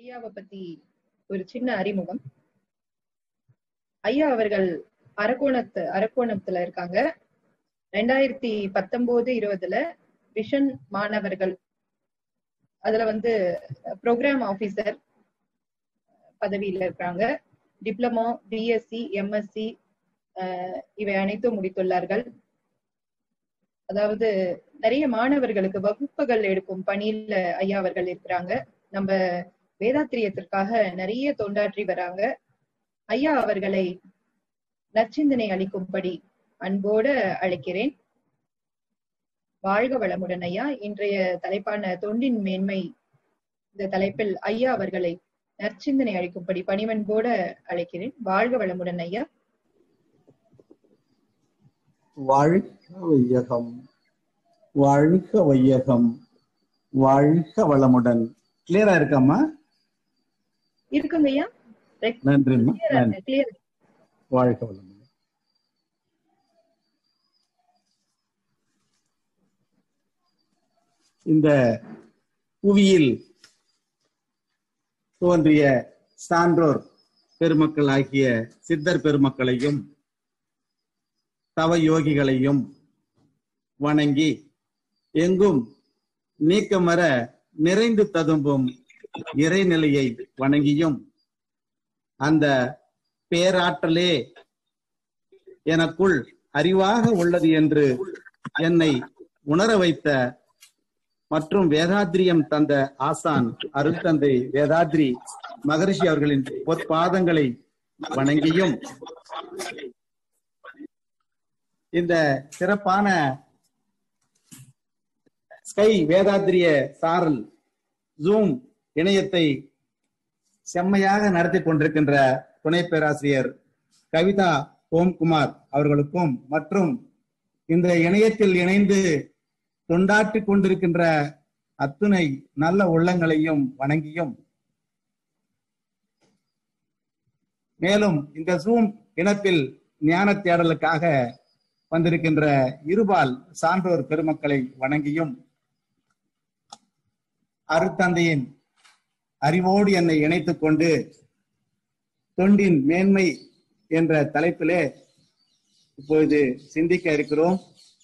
ஐயாவை பத்தி ஒரு சின்ன அறிமுகம் ஐயா அவர்கள் அரக்கோணத்து அரக்கோணத்துல இருக்காங்க ரெண்டாயிரத்தி பத்தொன்பது இருபதுல விஷன் மாணவர்கள் அதுல வந்து ப்ரோக்ராம் ஆபீசர் பதவியில இருக்காங்க டிப்ளமோ பிஎஸ்சி எம்எஸ்சி இவை அனைத்தும் முடித்துள்ளார்கள் அதாவது நிறைய மாணவர்களுக்கு வகுப்புகள் எடுக்கும் பணியில ஐயா அவர்கள் இருக்கிறாங்க நம்ம வேதாத்திரியத்திற்காக நிறைய தொண்டாற்றி வராங்க ஐயா அவர்களை நற்சிந்தனை அளிக்கும்படி அன்போடு அழைக்கிறேன் வாழ்க வளமுடன் ஐயா இன்றைய தலைப்பான தொண்டின் மேன்மை இந்த தலைப்பில் ஐயா அவர்களை நற்சிந்தனை அளிக்கும்படி பணிவன்போடு அழைக்கிறேன் வாழ்க வளமுடன் ஐயா வாழ்க வையகம் வாழ்க வையகம் வாழ்க வளமுடன் கிளியரா இருக்காமா இருக்குங்க ஐயா நன்றிம்மா நன்றி கிளியர் வாழ்க வளமுடன் இந்த புவியில் தோன்றிய சான்றோர் பெருமக்கள் ஆகிய சித்தர் பெருமக்களையும் தவ யோகிகளையும் வணங்கி எங்கும் நீக்கமர நிறைந்து ததும்பும் இறைநிலையை வணங்கியும் அந்த பேராற்றலே எனக்குள் அறிவாக உள்ளது என்று என்னை உணர வைத்த மற்றும் வேதாத்திரியம் தந்த ஆசான் அருட்தந்தை வேதாத்ரி மகரிஷி அவர்களின் பொற்பாதங்களை வணங்கியும் இந்த சிறப்பான ஸ்கை வேதாத்திரிய சாரல் ஜூம் இணையத்தை செம்மையாக நடத்தி கொண்டிருக்கின்ற துணை பேராசிரியர் கவிதா ஓம்குமார் அவர்களுக்கும் மற்றும் இந்த இணையத்தில் இணைந்து தொண்டாற்றி கொண்டிருக்கின்ற அத்துணை நல்ல உள்ளங்களையும் வணங்கியும் மேலும் இந்த ஜூம் இனத்தில் ஞான தேடலுக்காக வந்திருக்கின்ற இருபால் சான்றோர் பெருமக்களை வணங்கியும் அருத்தந்தையின் அறிவோடு என்னை இணைத்துக் கொண்டு தொண்டின் மேன்மை என்ற தலைப்பிலே இப்பொழுது சிந்திக்க இருக்கிறோம்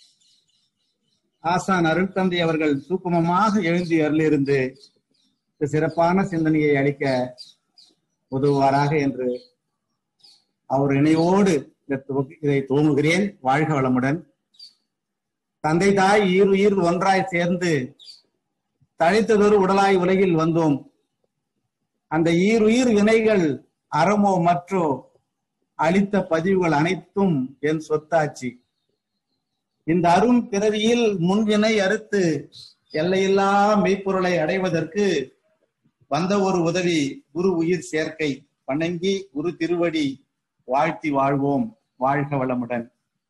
ஆசான் அருட்தந்தை அவர்கள் சூக்குமமாக எழுந்தி அருளிருந்து சிறப்பான சிந்தனையை அளிக்க உதவுவாராக என்று அவர் இணையோடு இதை துவங்குகிறேன் வாழ்க வளமுடன் தந்தை தாய் ஈருயிர் ஒன்றாய் சேர்ந்து தழைத்ததொரு உடலாய் உலகில் வந்தோம் அந்த ஈருயிர் இணைகள் அறமோ மற்றோ அளித்த பதிவுகள் அனைத்தும் என் சொத்தாட்சி இந்த அரும் பிறவியில் முன்வினை அறுத்து எல்லையில்லா மெய்ப்பொருளை அடைவதற்கு வந்த ஒரு உதவி குரு உயிர் சேர்க்கை வணங்கி குரு திருவடி வாழ்த்தி வாழ்வோம் வாழ்க வளமுடன்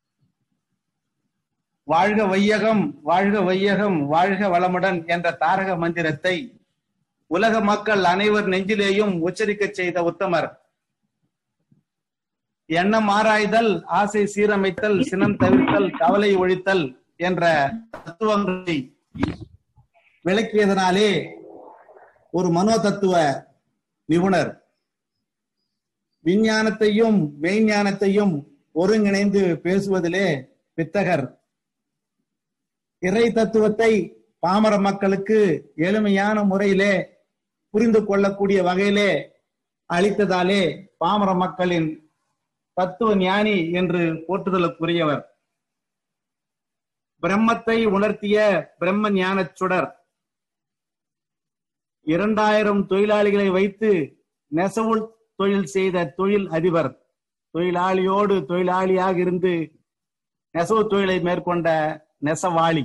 வாழ்க வையகம் வாழ்க வையகம் வாழ்க வளமுடன் என்ற தாரக மந்திரத்தை உலக மக்கள் அனைவர் நெஞ்சிலேயும் உச்சரிக்க செய்த உத்தமர் எண்ணம் ஆராய்தல் ஆசை சீரமைத்தல் சினம் தவிர்த்தல் கவலை ஒழித்தல் என்ற தத்துவங்களை விளக்கியதனாலே ஒரு மனோ தத்துவ நிபுணர் விஞ்ஞானத்தையும் மெய்ஞானத்தையும் ஒருங்கிணைந்து பேசுவதிலே வித்தகர் இறை தத்துவத்தை பாமர மக்களுக்கு எளிமையான முறையிலே புரிந்து கொள்ளக்கூடிய வகையிலே அளித்ததாலே பாமர மக்களின் தத்துவ ஞானி என்று போற்றுதலுக்குரியவர் பிரம்மத்தை உணர்த்திய பிரம்ம ஞான சுடர் இரண்டாயிரம் தொழிலாளிகளை வைத்து நெசவுள் தொழில் செய்த தொழில் அதிபர் தொழிலாளியோடு தொழிலாளியாக இருந்து நெசவு தொழிலை மேற்கொண்ட நெசவாளி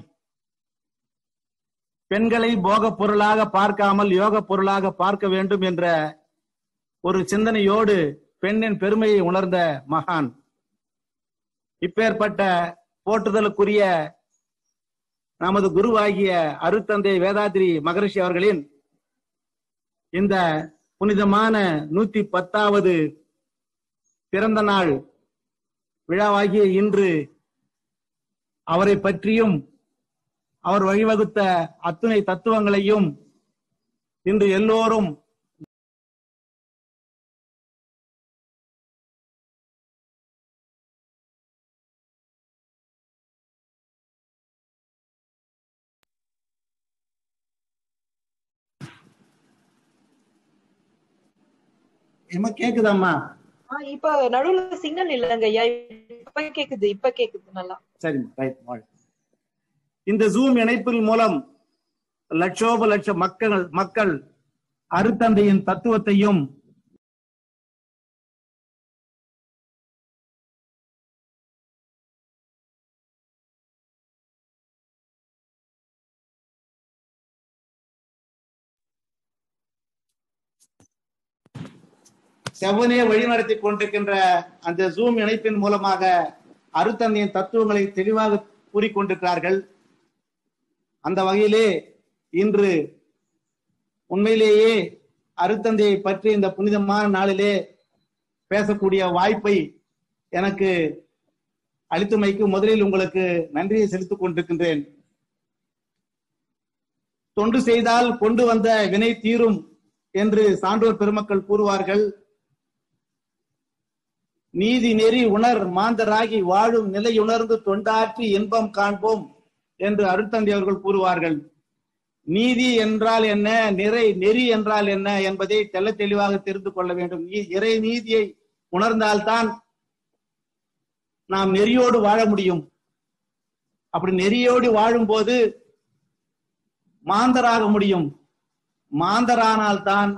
பெண்களை போக பொருளாக பார்க்காமல் யோக பொருளாக பார்க்க வேண்டும் என்ற ஒரு சிந்தனையோடு பெண்ணின் பெருமையை உணர்ந்த மகான் இப்பேற்பட்ட போற்றுதலுக்குரிய நமது குருவாகிய அருத்தந்தை வேதாத்திரி மகரிஷி அவர்களின் இந்த புனிதமான நூத்தி பத்தாவது பிறந்த நாள் விழாவாகிய இன்று அவரை பற்றியும் அவர் வழிவகுத்த அத்துணை தத்துவங்களையும் இன்று எல்லோரும் ஏமா கேக்குதாம்மா ஆ, இப்ப நடுவுல சிக்னல் இல்லைங்க ஐயா இப்ப கேக்குது இப்ப கேக்குது நல்லா சரிம்மா ரைட் வாழ் இந்த ஜூம் இணைப்பின் மூலம் லட்சோப லட்ச மக்கள் மக்கள் அருத்தந்தையின் தத்துவத்தையும் செவ்வனே வழிநடத்தி கொண்டிருக்கின்ற அந்த ஜூம் இணைப்பின் மூலமாக அருத்தந்தையின் தத்துவங்களை தெளிவாக கூறிக்கொண்டிருக்கிறார்கள் அந்த வகையிலே இன்று உண்மையிலேயே அருத்தந்தையை பற்றி இந்த புனிதமான நாளிலே பேசக்கூடிய வாய்ப்பை எனக்கு அளித்தமைக்கு முதலில் உங்களுக்கு நன்றியை செலுத்திக் கொண்டிருக்கின்றேன் தொண்டு செய்தால் கொண்டு வந்த வினை தீரும் என்று சான்றோர் பெருமக்கள் கூறுவார்கள் நீதி நெறி உணர் மாந்தராகி வாழும் நிலையுணர்ந்து தொண்டாற்றி இன்பம் காண்போம் என்று அருட்தந்தை அவர்கள் கூறுவார்கள் நீதி என்றால் என்ன நிறை நெறி என்றால் என்ன என்பதை தெள்ள தெளிவாக தெரிந்து கொள்ள வேண்டும் நீ- இறை நீதியை உணர்ந்தால்தான் நாம் நெறியோடு வாழ முடியும் அப்படி நெறியோடு வாழும்போது மாந்தராக முடியும் மாந்தரானால்தான்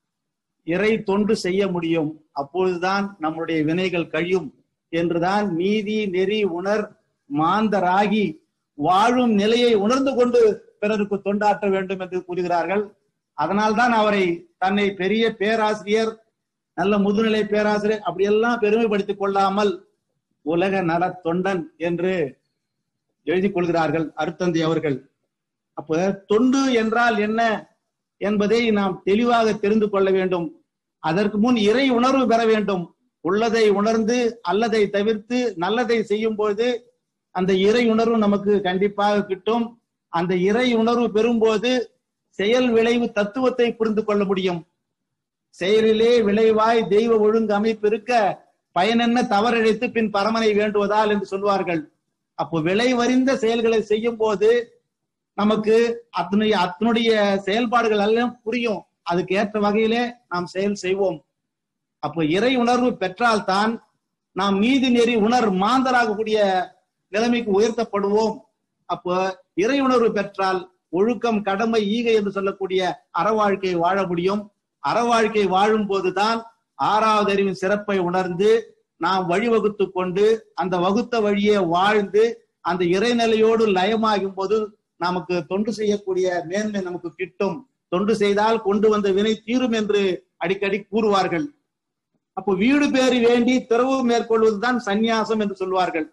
இறை தொண்டு செய்ய முடியும் அப்பொழுதுதான் நம்முடைய வினைகள் கழியும் என்றுதான் நீதி நெறி உணர் மாந்தராகி வாழும் நிலையை உணர்ந்து கொண்டு பிறருக்கு தொண்டாற்ற வேண்டும் என்று கூறுகிறார்கள் அதனால்தான் அவரை தன்னை பெரிய பேராசிரியர் நல்ல முதுநிலை பேராசிரியர் அப்படியெல்லாம் பெருமைப்படுத்திக் கொள்ளாமல் உலக நல தொண்டன் என்று எழுதி கொள்கிறார்கள் அருத்தந்தி அவர்கள் அப்ப தொண்டு என்றால் என்ன என்பதை நாம் தெளிவாக தெரிந்து கொள்ள வேண்டும் அதற்கு முன் இறை உணர்வு பெற வேண்டும் உள்ளதை உணர்ந்து அல்லதை தவிர்த்து நல்லதை செய்யும் பொழுது அந்த இறை உணர்வு நமக்கு கண்டிப்பாக கிட்டும் அந்த இறை உணர்வு பெறும்போது செயல் விளைவு தத்துவத்தை புரிந்து கொள்ள முடியும் செயலிலே விளைவாய் தெய்வ ஒழுங்கு அமைப்பு இருக்க பயனென்ன தவறிழைத்து பின் பரமனை வேண்டுவதால் என்று சொல்வார்கள் அப்போ விளைவறிந்த செயல்களை செய்யும் போது நமக்கு அத்தனுடைய அத்தனுடைய செயல்பாடுகள் எல்லாம் புரியும் அதுக்கு ஏற்ற வகையிலே நாம் செயல் செய்வோம் அப்போ இறை உணர்வு பெற்றால்தான் நாம் நீதி நெறி உணர் மாந்தராகக்கூடிய நிலைமைக்கு உயர்த்தப்படுவோம் அப்போ இறை உணர்வு பெற்றால் ஒழுக்கம் கடமை ஈகை என்று சொல்லக்கூடிய அற வாழ்க்கையை வாழ முடியும் அற வாழ்க்கை வாழும் போதுதான் ஆறாவது அறிவின் சிறப்பை உணர்ந்து நாம் வழிவகுத்து கொண்டு அந்த வகுத்த வழியே வாழ்ந்து அந்த இறைநிலையோடு லயமாகும் போது நமக்கு தொண்டு செய்யக்கூடிய மேன்மை நமக்கு கிட்டும் தொண்டு செய்தால் கொண்டு வந்த வினை தீரும் என்று அடிக்கடி கூறுவார்கள் அப்போ வீடு பேறு வேண்டி திறவு மேற்கொள்வதுதான் சந்நியாசம் என்று சொல்வார்கள்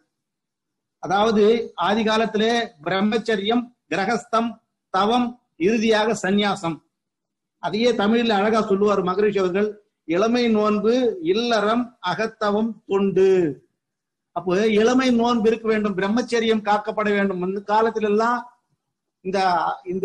அதாவது ஆதி காலத்திலே பிரம்மச்சரியம் கிரகஸ்தம் தவம் இறுதியாக சந்நியாசம் அதையே தமிழில் அழகா சொல்லுவார் மகரிஷி அவர்கள் இளமை நோன்பு இல்லறம் அகத்தவம் தொண்டு அப்போ இளமை நோன்பு இருக்க வேண்டும் பிரம்மச்சரியம் காக்கப்பட வேண்டும் இந்த காலத்துல எல்லாம் இந்த இந்த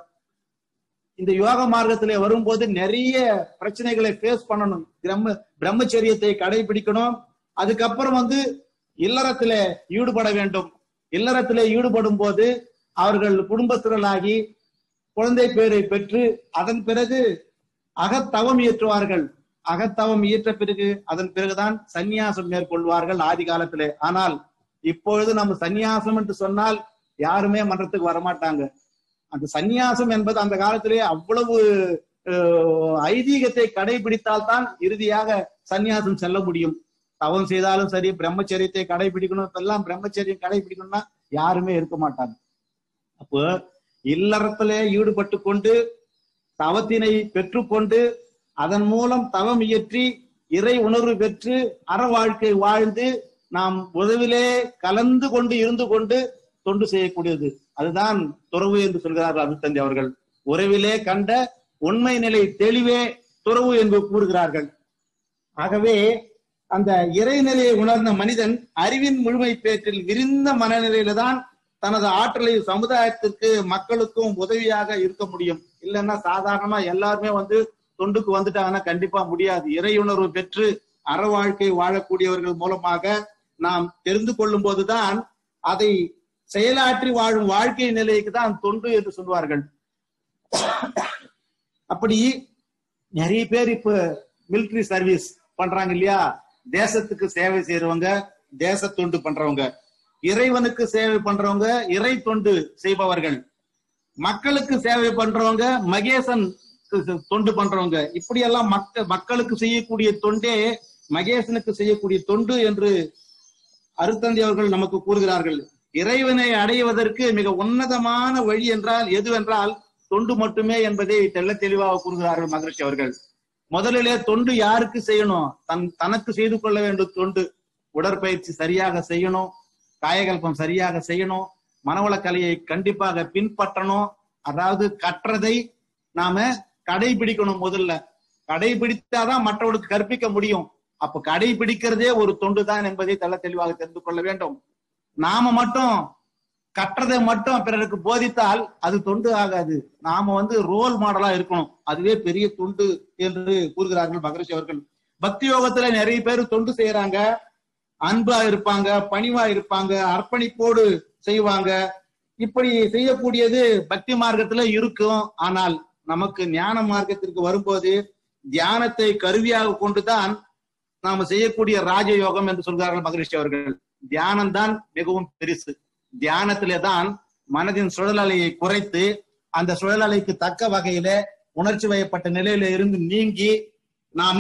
இந்த யோக மார்க்கத்திலே வரும்போது நிறைய பிரச்சனைகளை ஃபேஸ் பண்ணணும் பிரம்ம பிரம்மச்சரியத்தை கடைபிடிக்கணும் அதுக்கப்புறம் வந்து இல்லறத்திலே ஈடுபட வேண்டும் இல்லறத்திலே ஈடுபடும் போது அவர்கள் குடும்பத்தினராகி குழந்தை பேரை பெற்று அதன் பிறகு அகத்தவம் இயற்றுவார்கள் அகத்தவம் இயற்ற பிறகு அதன் பிறகுதான் சந்நியாசம் மேற்கொள்வார்கள் ஆதி காலத்திலே ஆனால் இப்பொழுது நம்ம சந்நியாசம் என்று சொன்னால் யாருமே மன்றத்துக்கு வரமாட்டாங்க அந்த சந்நியாசம் என்பது அந்த காலத்திலே அவ்வளவு அஹ், ஐதீகத்தை கடைபிடித்தால்தான் இறுதியாக சந்நியாசம் செல்ல முடியும் தவம் செய்தாலும் சரி பிரம்மச்சரியத்தை கடைபிடிக்கணும் இப்பெல்லாம் பிரம்மச்சரியம் கடைபிடிக்கணும்னா யாருமே இருக்க மாட்டாங்க அப்போ இல்லறத்திலே ஈடுபட்டு கொண்டு தவத்தினை பெற்றுக்கொண்டு அதன் மூலம் தவம் இயற்றி இறை உணர்வு பெற்று அற வாழ்க்கை வாழ்ந்து நாம் உதவிலே கலந்து கொண்டு இருந்து கொண்டு தொண்டு செய்யக்கூடியது அதுதான் துறவு என்று சொல்கிறார்கள் அருத்தந்தி அவர்கள் உறவிலே கண்ட உண்மை நிலை தெளிவே துறவு என்று கூறுகிறார்கள் ஆகவே அந்த இறைநிலையை உணர்ந்த மனிதன் அறிவின் முழுமை பேற்றில் விரிந்த மனநிலையில தான் தனது ஆற்றலை சமுதாயத்திற்கு மக்களுக்கும் உதவியாக இருக்க முடியும் இல்லைன்னா சாதாரணமா எல்லாருமே வந்து தொண்டுக்கு வந்துட்டாங்கன்னா கண்டிப்பா முடியாது இறையுணர்வு பெற்று அற வாழ்க்கை வாழக்கூடியவர்கள் மூலமாக நாம் தெரிந்து கொள்ளும் போதுதான் அதை செயலாற்றி வாழும் வாழ்க்கை நிலைக்கு தான் தொண்டு என்று சொல்வார்கள் அப்படி நிறைய பேர் இப்ப மிலிட்டரி சர்வீஸ் பண்றாங்க இல்லையா தேசத்துக்கு சேவை செய்யறவங்க தேச தொண்டு பண்றவங்க இறைவனுக்கு சேவை பண்றவங்க இறை தொண்டு செய்பவர்கள் மக்களுக்கு சேவை பண்றவங்க மகேசன் தொண்டு பண்றவங்க இப்படியெல்லாம் மக்க மக்களுக்கு செய்யக்கூடிய தொண்டே மகேசனுக்கு செய்யக்கூடிய தொண்டு என்று அருத்தந்தி அவர்கள் நமக்கு கூறுகிறார்கள் இறைவனை அடைவதற்கு மிக உன்னதமான வழி என்றால் எதுவென்றால் தொண்டு மட்டுமே என்பதை தெள்ள தெளிவாக கூறுகிறார்கள் மகிழ்ச்சி அவர்கள் முதலிலே தொண்டு யாருக்கு செய்யணும் தன் தனக்கு செய்து கொள்ள வேண்டும் தொண்டு உடற்பயிற்சி சரியாக செய்யணும் காயகல்பம் சரியாக செய்யணும் மனவளக்கலையை கண்டிப்பாக பின்பற்றணும் அதாவது கற்றதை நாம கடைபிடிக்கணும் முதல்ல கடைபிடித்தாதான் மற்றவர்களுக்கு கற்பிக்க முடியும் அப்ப கடைபிடிக்கிறதே ஒரு தொண்டு தான் என்பதை தெள்ள தெளிவாக தெரிந்து கொள்ள வேண்டும் நாம மட்டும் கற்றதை மட்டும் பிறருக்கு போதித்தால் அது தொண்டு ஆகாது நாம வந்து ரோல் மாடலா இருக்கணும் அதுவே பெரிய தொண்டு என்று கூறுகிறார்கள் மகரிஷி அவர்கள் பக்தி யோகத்துல நிறைய பேர் தொண்டு செய்யறாங்க அன்பா இருப்பாங்க பணிவா இருப்பாங்க அர்ப்பணிப்போடு செய்வாங்க இப்படி செய்யக்கூடியது பக்தி மார்க்கத்துல இருக்கும் ஆனால் நமக்கு ஞான மார்க்கத்திற்கு வரும்போது தியானத்தை கருவியாக கொண்டுதான் நாம செய்யக்கூடிய ராஜயோகம் என்று சொல்கிறார்கள் மகரிஷி அவர்கள் தியானம் தான் மிகவும் பெருசு தியானத்திலே தான் மனதின் சுழல் அலையை குறைத்து அந்த சுழல் அலைக்கு தக்க வகையில உணர்ச்சி வயப்பட்ட நிலையில இருந்து நீங்கி நாம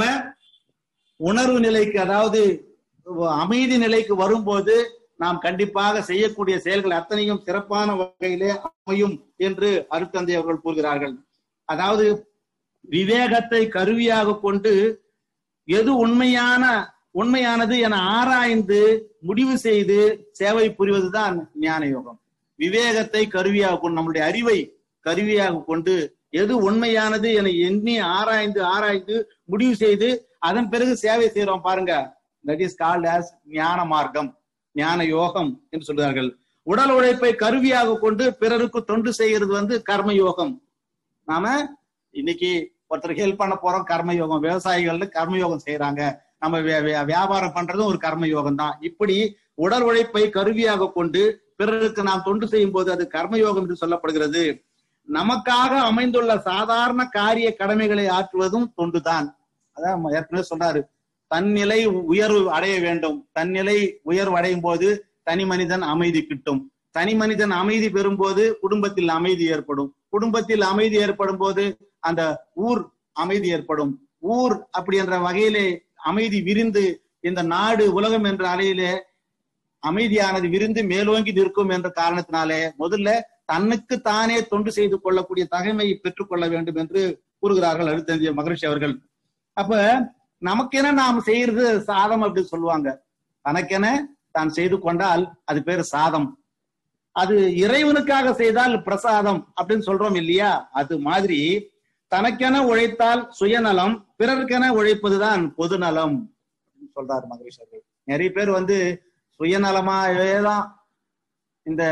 உணர்வு நிலைக்கு அதாவது அமைதி நிலைக்கு வரும்போது நாம் கண்டிப்பாக செய்யக்கூடிய செயல்கள் அத்தனையும் சிறப்பான வகையிலே அமையும் என்று அருத்தந்தை அவர்கள் கூறுகிறார்கள் அதாவது விவேகத்தை கருவியாக கொண்டு எது உண்மையான உண்மையானது என ஆராய்ந்து முடிவு செய்து சேவை புரிவதுதான் ஞான யோகம் விவேகத்தை கருவியாக கொண்டு நம்முடைய அறிவை கருவியாக கொண்டு எது உண்மையானது என எண்ணி ஆராய்ந்து ஆராய்ந்து முடிவு செய்து அதன் பிறகு சேவை செய்யறோம் பாருங்க தட் இஸ் கால்ட் ஆஸ் ஞான மார்க்கம் ஞான யோகம் என்று சொல்கிறார்கள் உடல் உழைப்பை கருவியாக கொண்டு பிறருக்கு தொண்டு செய்கிறது வந்து கர்ம யோகம் நாம இன்னைக்கு ஒருத்தருக்கு ஹெல்ப் பண்ண போறோம் கர்ம யோகம் விவசாயிகள் கர்ம யோகம் செய்யறாங்க நம்ம வியாபாரம் பண்றதும் ஒரு கர்ம யோகம் தான் இப்படி உடல் உழைப்பை கருவியாக கொண்டு பிறருக்கு நாம் தொண்டு செய்யும் போது அது கர்மயோகம் என்று சொல்லப்படுகிறது நமக்காக அமைந்துள்ள சாதாரண காரிய கடமைகளை ஆற்றுவதும் தொண்டுதான் அதான் ஏற்கனவே சொன்னாரு தன்னிலை உயர்வு அடைய வேண்டும் தன்னிலை உயர்வு அடையும் போது தனி மனிதன் அமைதி கிட்டும் தனி மனிதன் அமைதி பெறும்போது குடும்பத்தில் அமைதி ஏற்படும் குடும்பத்தில் அமைதி ஏற்படும் போது அந்த ஊர் அமைதி ஏற்படும் ஊர் அப்படி என்ற வகையிலே அமைதி விரிந்து இந்த நாடு உலகம் என்ற அலையிலே அமைதியானது விரிந்து மேலோங்கி நிற்கும் என்ற காரணத்தினாலே முதல்ல தன்னுக்கு தானே தொண்டு செய்து கொள்ளக்கூடிய தகைமையை பெற்றுக் கொள்ள வேண்டும் என்று கூறுகிறார்கள் அடுத்த மகரிஷி அவர்கள் அப்ப நமக்கென நாம் செய்யறது சாதம் அப்படின்னு சொல்லுவாங்க தனக்கென தான் செய்து கொண்டால் அது பேர் சாதம் அது இறைவனுக்காக செய்தால் பிரசாதம் அப்படின்னு சொல்றோம் இல்லையா அது மாதிரி தனக்கென உழைத்தால் சுயநலம் பிறருக்கென உழைப்பதுதான் பொதுநலம் சொல்றாரு மகரிஷ் அவர்கள் நிறைய பேர் வந்து சுயநலமாவேதான் இந்த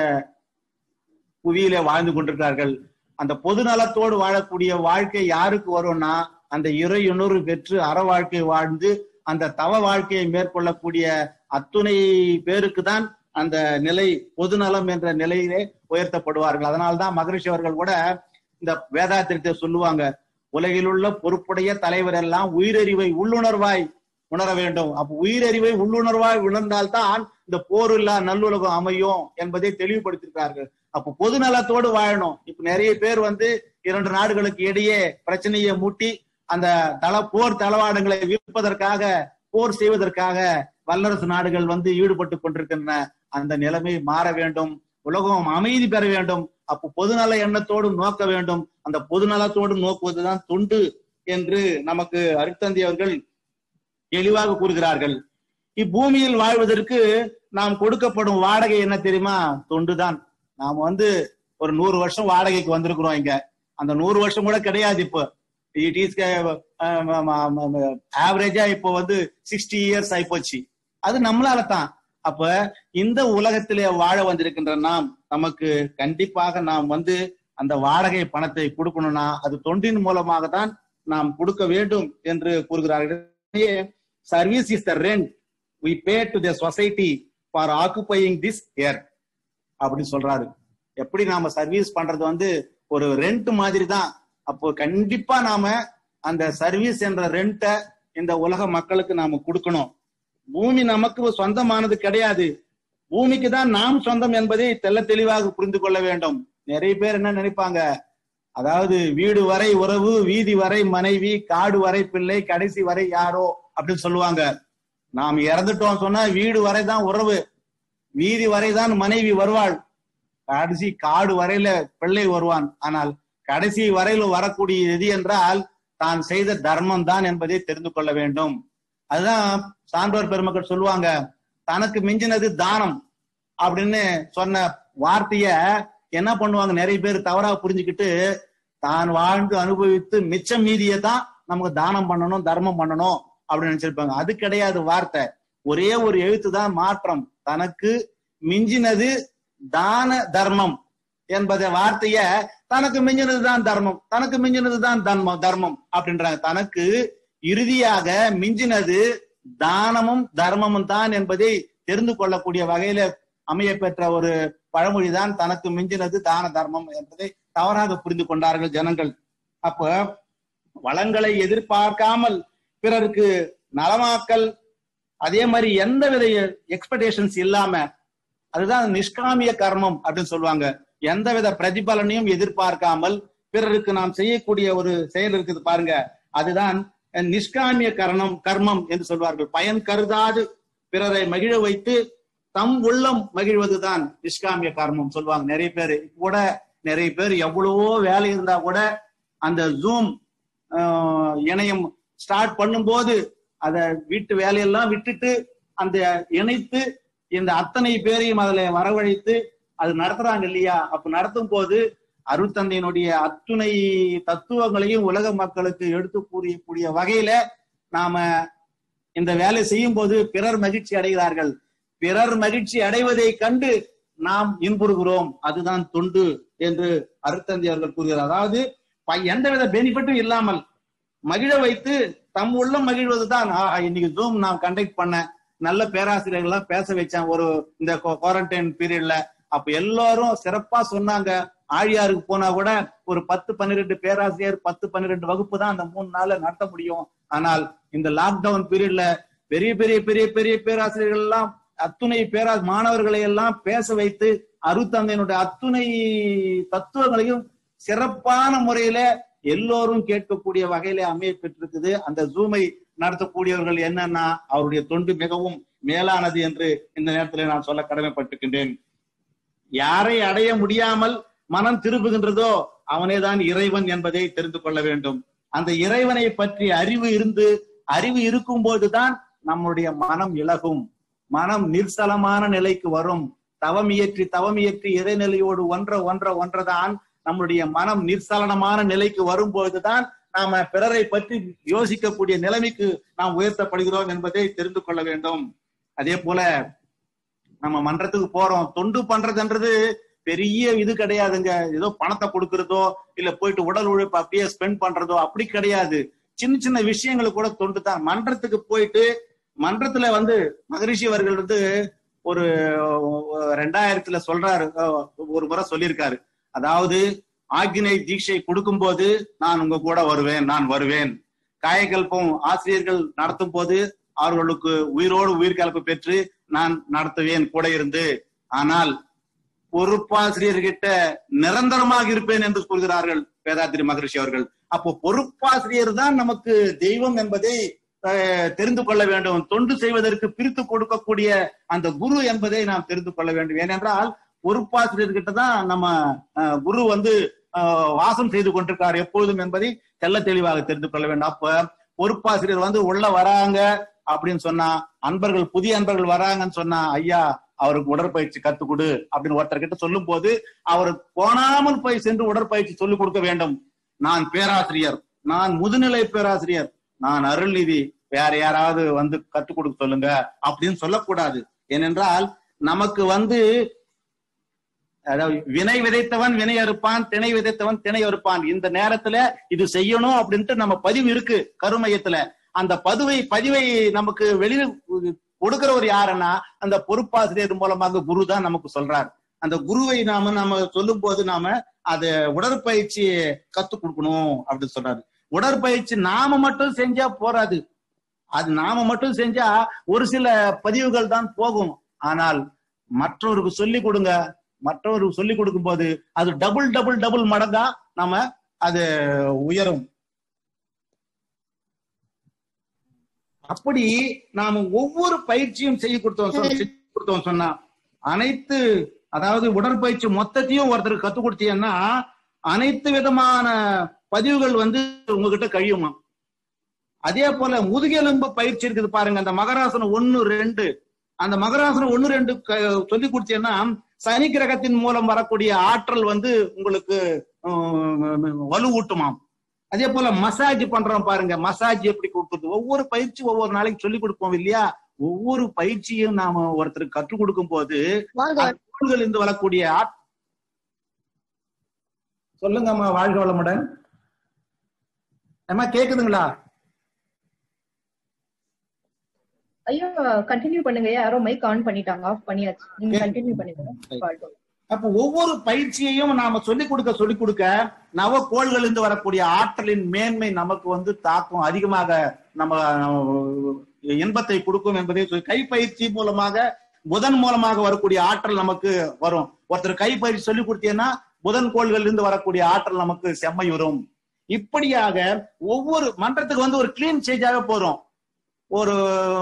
புவியில வாழ்ந்து கொண்டிருக்கிறார்கள் அந்த பொது நலத்தோடு வாழக்கூடிய வாழ்க்கை யாருக்கு வரும்னா அந்த இறையுணர்வு பெற்று அற வாழ்க்கை வாழ்ந்து அந்த தவ வாழ்க்கையை மேற்கொள்ளக்கூடிய அத்துணை பேருக்கு தான் அந்த நிலை பொதுநலம் என்ற நிலையிலே உயர்த்தப்படுவார்கள் அதனால்தான் மகரிஷி அவர்கள் கூட இந்த வேதாத்திரத்தை சொல்லுவாங்க உலகில் உள்ள பொறுப்புடைய தலைவர் எல்லாம் உயிரறிவை உள்ளுணர்வாய் உணர வேண்டும் அப்ப உயிரறிவை உள்ளுணர்வாய் உணர்ந்தால்தான் இந்த போர் இல்லா நல்லுலகம் அமையும் என்பதை தெளிவுபடுத்திருக்கிறார்கள் அப்ப பொது நலத்தோடு வாழணும் இப்ப நிறைய பேர் வந்து இரண்டு நாடுகளுக்கு இடையே பிரச்சனையை மூட்டி அந்த தள போர் தளவாடங்களை விற்பதற்காக போர் செய்வதற்காக வல்லரசு நாடுகள் வந்து ஈடுபட்டு கொண்டிருக்கின்றன அந்த நிலைமை மாற வேண்டும் உலகம் அமைதி பெற வேண்டும் அப்போ பொதுநல எண்ணத்தோடு நோக்க வேண்டும் அந்த பொதுநலத்தோடு நோக்குவதுதான் தொண்டு என்று நமக்கு அருத்தந்தி அவர்கள் தெளிவாக கூறுகிறார்கள் இப்பூமியில் வாழ்வதற்கு நாம் கொடுக்கப்படும் வாடகை என்ன தெரியுமா தொண்டுதான் நாம வந்து ஒரு நூறு வருஷம் வாடகைக்கு வந்திருக்கிறோம் இங்க அந்த நூறு வருஷம் கூட கிடையாது இப்போ இட் இஸ் ஆவரேஜா இப்போ வந்து சிக்ஸ்டி இயர்ஸ் ஆயிப்போச்சு அது நம்மளால தான் அப்ப இந்த உலகத்திலே வாழ வந்திருக்கின்ற நாம் நமக்கு கண்டிப்பாக நாம் வந்து அந்த வாடகை பணத்தை கொடுக்கணும்னா அது தொண்டின் மூலமாக தான் நாம் கொடுக்க வேண்டும் என்று கூறுகிறார்கள் service is the rent we pay to the society for occupying this air அப்படின்னு சொல்றாரு எப்படி நாம சர்வீஸ் பண்றது வந்து ஒரு ரெண்ட் மாதிரி தான் அப்போ கண்டிப்பா நாம அந்த சர்வீஸ் என்ற ரெண்ட்டை இந்த உலக மக்களுக்கு நாம கொடுக்கணும் பூமி நமக்கு சொந்தமானது கிடையாது பூமிக்கு தான் நாம் சொந்தம் என்பதை தெள்ள தெளிவாக புரிந்து கொள்ள வேண்டும் நிறைய பேர் என்ன நினைப்பாங்க அதாவது வீடு வரை உறவு வீதி வரை மனைவி காடு வரை பிள்ளை கடைசி வரை யாரோ அப்படின்னு சொல்லுவாங்க நாம் இறந்துட்டோம் சொன்னா வீடு வரை தான் உறவு வீதி வரை தான் மனைவி வருவாள் கடைசி காடு வரையில பிள்ளை வருவான் ஆனால் கடைசி வரையில வரக்கூடிய எது என்றால் தான் செய்த தர்மம் தான் என்பதை தெரிந்து கொள்ள வேண்டும் அதுதான் சான்றோர் பெருமக்கள் சொல்லுவாங்க தனக்கு மிஞ்சினது தானம் அப்படின்னு சொன்ன வார்த்தைய என்ன பண்ணுவாங்க நிறைய பேர் தவறா புரிஞ்சுக்கிட்டு தான் வாழ்ந்து அனுபவித்து மிச்சம் மீதியை தான் நமக்கு தானம் பண்ணணும் தர்மம் பண்ணணும் அப்படின்னு நினைச்சிருப்பாங்க அது கிடையாது வார்த்தை ஒரே ஒரு எழுத்து தான் மாற்றம் தனக்கு மிஞ்சினது தான தர்மம் என்பத வார்த்தைய தனக்கு மிஞ்சினது தான் தர்மம் தனக்கு மிஞ்சினது தான் தர்மம் தர்மம் அப்படின்றாங்க தனக்கு இறுதியாக மிஞ்சினது தானமும் தர்மமும் தான் என்பதை தெரிந்து கொள்ளக்கூடிய வகையில அமைய பெற்ற ஒரு பழமொழிதான் தனக்கு மிஞ்சினது தான தர்மம் என்பதை தவறாக புரிந்து கொண்டார்கள் ஜனங்கள் அப்ப வளங்களை எதிர்பார்க்காமல் பிறருக்கு நலமாக்கல் அதே மாதிரி எந்த வித எக்ஸ்பெக்டேஷன்ஸ் இல்லாம அதுதான் நிஷ்காமிய கர்மம் அப்படின்னு சொல்லுவாங்க எந்தவித பிரதிபலனையும் எதிர்பார்க்காமல் பிறருக்கு நாம் செய்யக்கூடிய ஒரு செயல் இருக்குது பாருங்க அதுதான் நிஷ்காமிய கர்ணம் கர்மம் என்று சொல்வார்கள் பயன் கருதாது பிறரை மகிழ வைத்து தம் உள்ளம் மகிழ்வதுதான் நிஷ்காமிய கர்மம் சொல்லுவாங்க நிறைய பேர் கூட நிறைய பேர் எவ்வளவோ வேலை இருந்தா கூட அந்த ஜூம் இணையம் ஸ்டார்ட் பண்ணும்போது அத வீட்டு வேலையெல்லாம் விட்டுட்டு அந்த இணைத்து இந்த அத்தனை பேரையும் அதுல வரவழைத்து அது நடத்துறாங்க இல்லையா அப்ப நடத்தும் போது அருத்தந்தையினுடைய அத்துணை தத்துவங்களையும் உலக மக்களுக்கு எடுத்து கூறியக்கூடிய வகையில நாம இந்த வேலை செய்யும் போது பிறர் மகிழ்ச்சி அடைகிறார்கள் பிறர் மகிழ்ச்சி அடைவதை கண்டு நாம் இன்புறுகிறோம் அதுதான் தொண்டு என்று அருத்தந்தி அவர்கள் கூறுகிறார் அதாவது எந்தவித பெனிஃபிட்டும் இல்லாமல் மகிழ வைத்து தம் உள்ளம் மகிழ்வதுதான் ஆஹா இன்னைக்கு ஜூம் நான் கண்டக்ட் பண்ணேன் நல்ல பேராசிரியர்கள்லாம் பேச வச்சேன் ஒரு இந்த குவாரண்டைன் பீரியட்ல அப்ப எல்லாரும் சிறப்பா சொன்னாங்க ஆழியாருக்கு போனா கூட ஒரு பத்து பன்னிரெண்டு பேராசிரியர் பத்து பன்னிரெண்டு வகுப்பு தான் அந்த மூணு நாள்ல நடத்த முடியும் ஆனால் இந்த லாக்டவுன் பீரியட்ல பெரிய பெரிய பெரிய பெரிய பேராசிரியர்கள் எல்லாம் அத்துணை பேரா மாணவர்களை எல்லாம் பேச வைத்து அருத்தந்தையினுடைய அத்துணை தத்துவங்களையும் சிறப்பான முறையில எல்லோரும் கேட்கக்கூடிய வகையில அமைய பெற்றிருக்குது அந்த ஜூமை நடத்தக்கூடியவர்கள் என்னன்னா அவருடைய தொண்டு மிகவும் மேலானது என்று இந்த நேரத்தில் நான் சொல்ல கடமைப்பட்டிருக்கின்றேன் யாரை அடைய முடியாமல் மனம் திரும்புகின்றதோ அவனேதான் இறைவன் என்பதை தெரிந்து கொள்ள வேண்டும் அந்த இறைவனை பற்றி அறிவு இருந்து அறிவு இருக்கும் போதுதான் நம்முடைய மனம் இலகும் மனம் நிர்சலமான நிலைக்கு வரும் தவம் இயற்றி தவம் இயற்றி இறைநிலையோடு ஒன்ற ஒன்ற ஒன்றதான் நம்முடைய மனம் நிர்சலனமான நிலைக்கு வரும்போதுதான் நாம பிறரை பற்றி யோசிக்கக்கூடிய நிலைமைக்கு நாம் உயர்த்தப்படுகிறோம் என்பதை தெரிந்து கொள்ள வேண்டும் அதே போல நம்ம மன்றத்துக்கு போறோம் தொண்டு பண்றதுன்றது பெரிய இது கிடையாதுங்க ஏதோ பணத்தை கொடுக்கறதோ இல்ல போயிட்டு உடல் உழைப்பு அப்படியே ஸ்பெண்ட் பண்றதோ அப்படி கிடையாது சின்ன சின்ன விஷயங்களுக்கு கூட தொண்டு தான் மன்றத்துக்கு போயிட்டு மன்றத்துல வந்து மகரிஷி அவர்கள் வந்து ஒரு ரெண்டாயிரத்துல சொல்றாரு ஒரு முறை சொல்லியிருக்காரு அதாவது ஆக்னை தீட்சை கொடுக்கும் போது நான் உங்க கூட வருவேன் நான் வருவேன் காயகல்பம் ஆசிரியர்கள் நடத்தும் போது அவர்களுக்கு உயிரோடு உயிர் கலப்பு பெற்று நான் நடத்துவேன் கூட இருந்து ஆனால் பொறுப்பாசிரியர்கிட்ட நிரந்தரமாக இருப்பேன் என்று சொல்கிறார்கள் வேதாத்திரி மகரிஷி அவர்கள் அப்போ பொறுப்பாசிரியர் தான் நமக்கு தெய்வம் என்பதை தெரிந்து கொள்ள வேண்டும் தொண்டு செய்வதற்கு பிரித்து கொடுக்கக்கூடிய அந்த குரு என்பதை நாம் தெரிந்து கொள்ள வேண்டும் ஏனென்றால் பொறுப்பாசிரியர்கிட்ட தான் நம்ம குரு வந்து வாசம் செய்து கொண்டிருக்கார் எப்பொழுதும் என்பதை தெல்ல தெளிவாக தெரிந்து கொள்ள வேண்டும் அப்ப பொறுப்பாசிரியர் வந்து உள்ள வராங்க அப்படின்னு சொன்னா அன்பர்கள் புதிய அன்பர்கள் வராங்கன்னு சொன்னா ஐயா அவருக்கு உடற்பயிற்சி கத்து கொடு அப்படின்னு ஒருத்தர் கிட்ட சொல்லும் போது அவர் போனாமல் போய் சென்று உடற்பயிற்சி சொல்லிக் கொடுக்க வேண்டும் நான் பேராசிரியர் நான் முதுநிலை பேராசிரியர் நான் அருள்நிதி வேற யாராவது வந்து கற்றுக் கொடுக்க சொல்லுங்க அப்படின்னு சொல்லக்கூடாது ஏனென்றால் நமக்கு வந்து அதாவது வினை விதைத்தவன் வினை அறுப்பான் திணை விதைத்தவன் திணை அறுப்பான் இந்த நேரத்துல இது செய்யணும் அப்படின்ட்டு நம்ம பதிவு இருக்கு கருமையத்துல அந்த பதுவை பதிவை நமக்கு வெளியில கொடுக்கிறவர் யாருன்னா அந்த பொறுப்பாசிரியர் மூலமாக குரு தான் நமக்கு சொல்றாரு அந்த குருவை நாம நம்ம சொல்லும் போது நாம அத உடற்பயிற்சி கத்து கொடுக்கணும் அப்படின்னு சொல்றாரு உடற்பயிற்சி நாம மட்டும் செஞ்சா போறாது அது நாம மட்டும் செஞ்சா ஒரு சில பதிவுகள் தான் போகும் ஆனால் மற்றவருக்கு சொல்லி கொடுங்க மற்றவருக்கு சொல்லி கொடுக்கும் போது அது டபுள் டபுள் டபுள் மடங்கா நம்ம அது உயரும் அப்படி நாம ஒவ்வொரு பயிற்சியும் செய்ய கொடுத்தோம் சொ- செஞ்சு கொடுத்தோம் சொன்னா அனைத்து அதாவது உடற்பயிற்சி மொத்தத்தையும் ஒருத்தருக்கு கத்து கொடுத்தீங்கன்னா அனைத்து விதமான பதிவுகள் வந்து உங்ககிட்ட கழியுமா அதே போல முதுகெலும்பு பயிற்சி இருக்குது பாருங்க அந்த மகராசனம் ஒண்ணு ரெண்டு அந்த மகராசனம் ஒண்ணு ரெண்டு க- சொல்லி கொடுத்தீங்கன்னா சனி கிரகத்தின் மூலம் வரக்கூடிய ஆற்றல் வந்து உங்களுக்கு உம், வலுவூட்டுமாம் அதே போல மசாஜ் பண்றோம் பாருங்க மசாஜ் எப்படி கொடுக்குறது ஒவ்வொரு பயிற்சி ஒவ்வொரு நாளைக்கு சொல்லி கொடுப்போம் இல்லையா ஒவ்வொரு பயிற்சியும் நாம ஒருத்தருக்கு கற்றுக் கொடுக்கும் போது வாங்க நூல்கள் இருந்து வரக்கூடிய ஆட்- சொல்லுங்கம்மா வாழ்க வளமுடன் அம்மா கேக்குதுங்களா ஐயா கண்டினியூ பண்ணுங்க யாரோ மைக் ஆன் பண்ணிட்டாங்க ஆஃப் பண்ணியாச்சு நீங்க Okay. கண்டினியூ பண்ணிடுங்க வாழ்க. அப்ப ஒவ்வொரு பயிற்சியையும் நாம சொல்லிக் கொடுக்க சொல்லிக் கொடுக்க நவ கோள்களிலிருந்து வரக்கூடிய ஆற்றலின் மேன்மை நமக்கு வந்து தாக்கம் அதிகமாக நம்ம அஹ், இன்பத்தை கொடுக்கும் என்பதை சொல்லி கைப்பயிற்சி மூலமாக புதன் மூலமாக வரக்கூடிய ஆற்றல் நமக்கு வரும் ஒருத்தர் கைப்பயிற்சி சொல்லி கொடுத்தீங்கன்னா புதன் கோள்களிலிருந்து இருந்து வரக்கூடிய ஆற்றல் நமக்கு செம்மை வரும் இப்படியாக ஒவ்வொரு மன்றத்துக்கு வந்து ஒரு கிளீன் சேஞ்சாக போறோம் ஒரு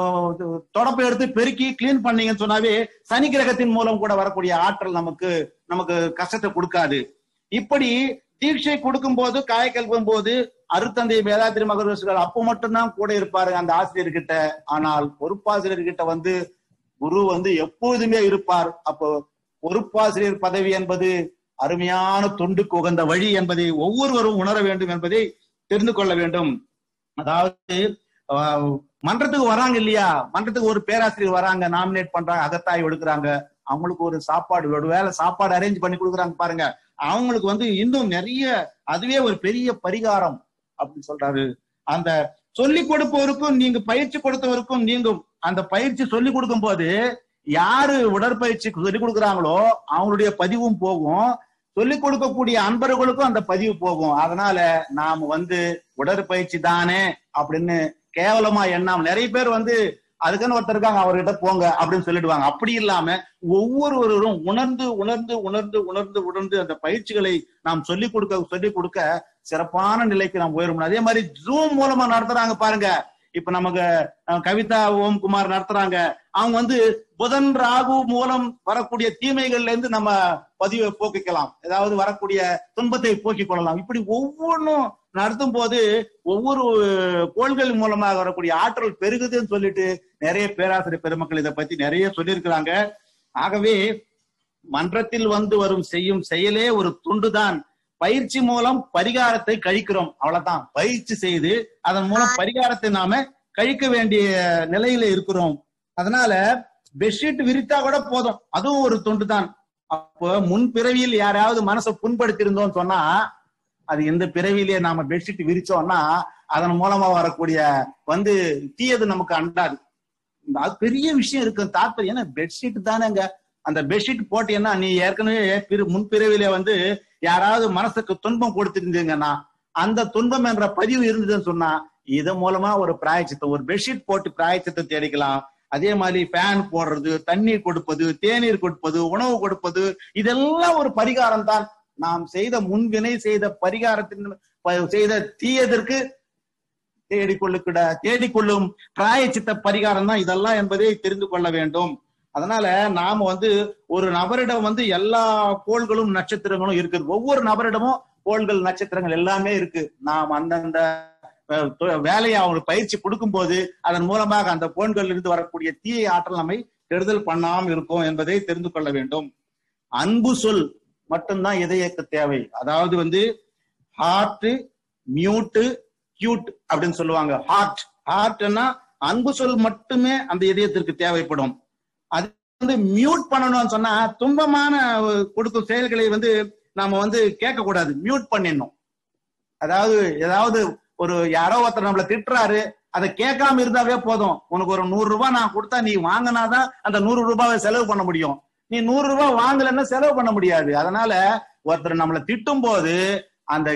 தொடப்பை எடுத்து பெருக்கி கிளீன் பண்ணீங்கன்னு சொன்னாவே சனி கிரகத்தின் மூலம் கூட வரக்கூடிய ஆற்றல் நமக்கு நமக்கு கஷ்டத்தை கொடுக்காது இப்படி தீட்சை கொடுக்கும் போது காயக்கல்பும் போது அருத்தந்தை வேதாத்திரி மகர்வசுகள் அப்போ மட்டும்தான் கூட இருப்பாரு அந்த ஆசிரியர்கிட்ட ஆனால் பொறுப்பாசிரியர்கிட்ட வந்து குரு வந்து எப்பொழுதுமே இருப்பார் அப்போ பொறுப்பாசிரியர் பதவி என்பது அருமையான தொண்டுக்கு உகந்த வழி என்பதை ஒவ்வொருவரும் உணர வேண்டும் என்பதை தெரிந்து கொள்ள வேண்டும் அதாவது ஆஹ், மன்றத்துக்கு வராங்க இல்லையா மன்றத்துக்கு ஒரு பேராசிரியர் வராங்க நாமினேட் பண்றாங்க அகத்தாய் எடுக்கிறாங்க அவங்களுக்கு ஒரு சாப்பாடு ஒரு வேலை சாப்பாடு அரேஞ்ச் பண்ணி கொடுக்குறாங்க பாருங்க அவங்களுக்கு வந்து இன்னும் நிறைய அதுவே ஒரு பெரிய பரிகாரம் அப்படின்னு சொல்றாரு அந்த சொல்லி கொடுப்பவருக்கும் நீங்க பயிற்சி கொடுத்தவருக்கும் நீங்கும் அந்த பயிற்சி சொல்லி கொடுக்கும் போது யாரு உடற்பயிற்சி சொல்லி கொடுக்குறாங்களோ அவங்களுடைய பதிவும் போகும் சொல்லிக் கொடுக்கக்கூடிய அன்பர்களுக்கும் அந்த பதிவு போகும் அதனால நாம வந்து உடற்பயிற்சி தானே அப்படின்னு கேவலமா எண்ணாம நிறைய பேர் வந்து அதுக்குன்னு ஒருத்தர் இருக்காங்க அவர்கிட்ட போங்க அப்படின்னு சொல்லிடுவாங்க அப்படி இல்லாம ஒவ்வொருவரும் உணர்ந்து உணர்ந்து உணர்ந்து உணர்ந்து உணர்ந்து அந்த பயிற்சிகளை நாம் சொல்லிக் கொடுக்க சொல்லிக் கொடுக்க சிறப்பான நிலைக்கு நாம் உயரும் அதே மாதிரி ஜூம் மூலமா நடத்துறாங்க பாருங்க இப்ப நமக்கு அஹ், கவிதா ஓம்குமார் நடத்துறாங்க அவங்க வந்து புதன் ராகு மூலம் வரக்கூடிய தீமைகள்ல இருந்து நம்ம பதிவை போக்கிக்கலாம் ஏதாவது வரக்கூடிய துன்பத்தை போக்கிக் கொள்ளலாம் இப்படி ஒவ்வொன்றும் நடத்தும் போது ஒவ்வொரு கோள்கள் மூலமாக வரக்கூடிய ஆற்றல் பெருகுதுன்னு சொல்லிட்டு நிறைய பேராசிரியர் பெருமக்கள் இதை பத்தி நிறைய சொல்லியிருக்கிறாங்க ஆகவே மன்றத்தில் வந்து வரும் செய்யும் செயலே ஒரு துண்டுதான் பயிற்சி மூலம் பரிகாரத்தை கழிக்கிறோம் அவ்வளவுதான் பயிற்சி செய்து அதன் மூலம் பரிகாரத்தை நாம கழிக்க வேண்டிய நிலையில இருக்கிறோம் அதனால பெட்ஷீட் விரித்தா கூட போதும் அதுவும் ஒரு துண்டு தான் அப்போ முன் பிறவியில் யாராவது மனசை புண்படுத்தியிருந்தோம் சொன்னா அது இந்த பிறவியிலேயே நாம பெட்ஷீட் விரிச்சோம்னா அதன் மூலமா வரக்கூடிய வந்து தீயது நமக்கு அண்டாது இந்த அது பெரிய விஷயம் இருக்கு தாற்பயம் ஏன்னா பெட்ஷீட் தானேங்க அந்த பெட்ஷீட் போட்டீங்கன்னா நீ ஏற்கனவே பிற முன்பிறவிலே வந்து யாராவது மனசுக்கு துன்பம் கொடுத்திருந்தீங்கன்னா அந்த துன்பம் என்ற பதிவு இருந்ததுன்னு சொன்னா இது மூலமா ஒரு பிராயச்சித்தம் ஒரு பெட்ஷீட் போட்டு பிராயச்சித்தம் தேடிக்கலாம் அதே மாதிரி ஃபேன் போடுறது தண்ணீர் கொடுப்பது தேநீர் கொடுப்பது உணவு கொடுப்பது இதெல்லாம் ஒரு பரிகாரம் தான் நாம் செய்த முன்வினை செய்த பரிகாரத்தின் ப- செய்த தீயதற்கு தேடிக்கொள்ளுக்கிட தேடிக்கொள்ளும் பிராயச்சித்த பரிகாரம் தான் இதெல்லாம் என்பதை தெரிந்து கொள்ள வேண்டும் அதனால நாம வந்து ஒரு நபரிடம் வந்து எல்லா கோள்களும் நட்சத்திரங்களும் இருக்குது ஒவ்வொரு நபரிடமும் கோள்கள் நட்சத்திரங்கள் எல்லாமே இருக்கு நாம் அந்தந்த அஹ், தொ- வேலையை அவங்களுக்கு பயிற்சி கொடுக்கும் போது அதன் மூலமாக அந்த கோள்கள் இருந்து வரக்கூடிய தீய ஆற்றல் நம்மை கெடுதல் பண்ணாமல் இருக்கும் என்பதை தெரிந்து கொள்ள வேண்டும் அன்பு சொல் மட்டும்தான் இதயக்கு தேவை அதாவது வந்து ஹார்ட் மியூட்டு கியூட் அப்படின்னு சொல்லுவாங்க ஹார்ட் ஹார்ட்னா அன்பு சொல் மட்டுமே அந்த இதயத்திற்கு தேவைப்படும் அது வந்து மியூட் பண்ணணும்னு சொன்னா துன்பமான அஹ், கொடுக்கும் செயல்களை வந்து நாம வந்து கேட்க கூடாது மியூட் பண்ணிடணும் அதாவது ஏதாவது ஒரு யாரோ ஒருத்தர் நம்மள திட்டுறாரு அதை கேட்காம இருந்தாவே போதும் உனக்கு ஒரு நூறு ரூபாய் நான் கொடுத்தா நீ வாங்கினாதான் அந்த நூறு ரூபாவை செலவு பண்ண முடியும் நீ நூறு ரூபாய் வாங்கலைன்னா செலவு பண்ண முடியாது அதனால ஒருத்தர் நம்மளை திட்டும் போது அந்த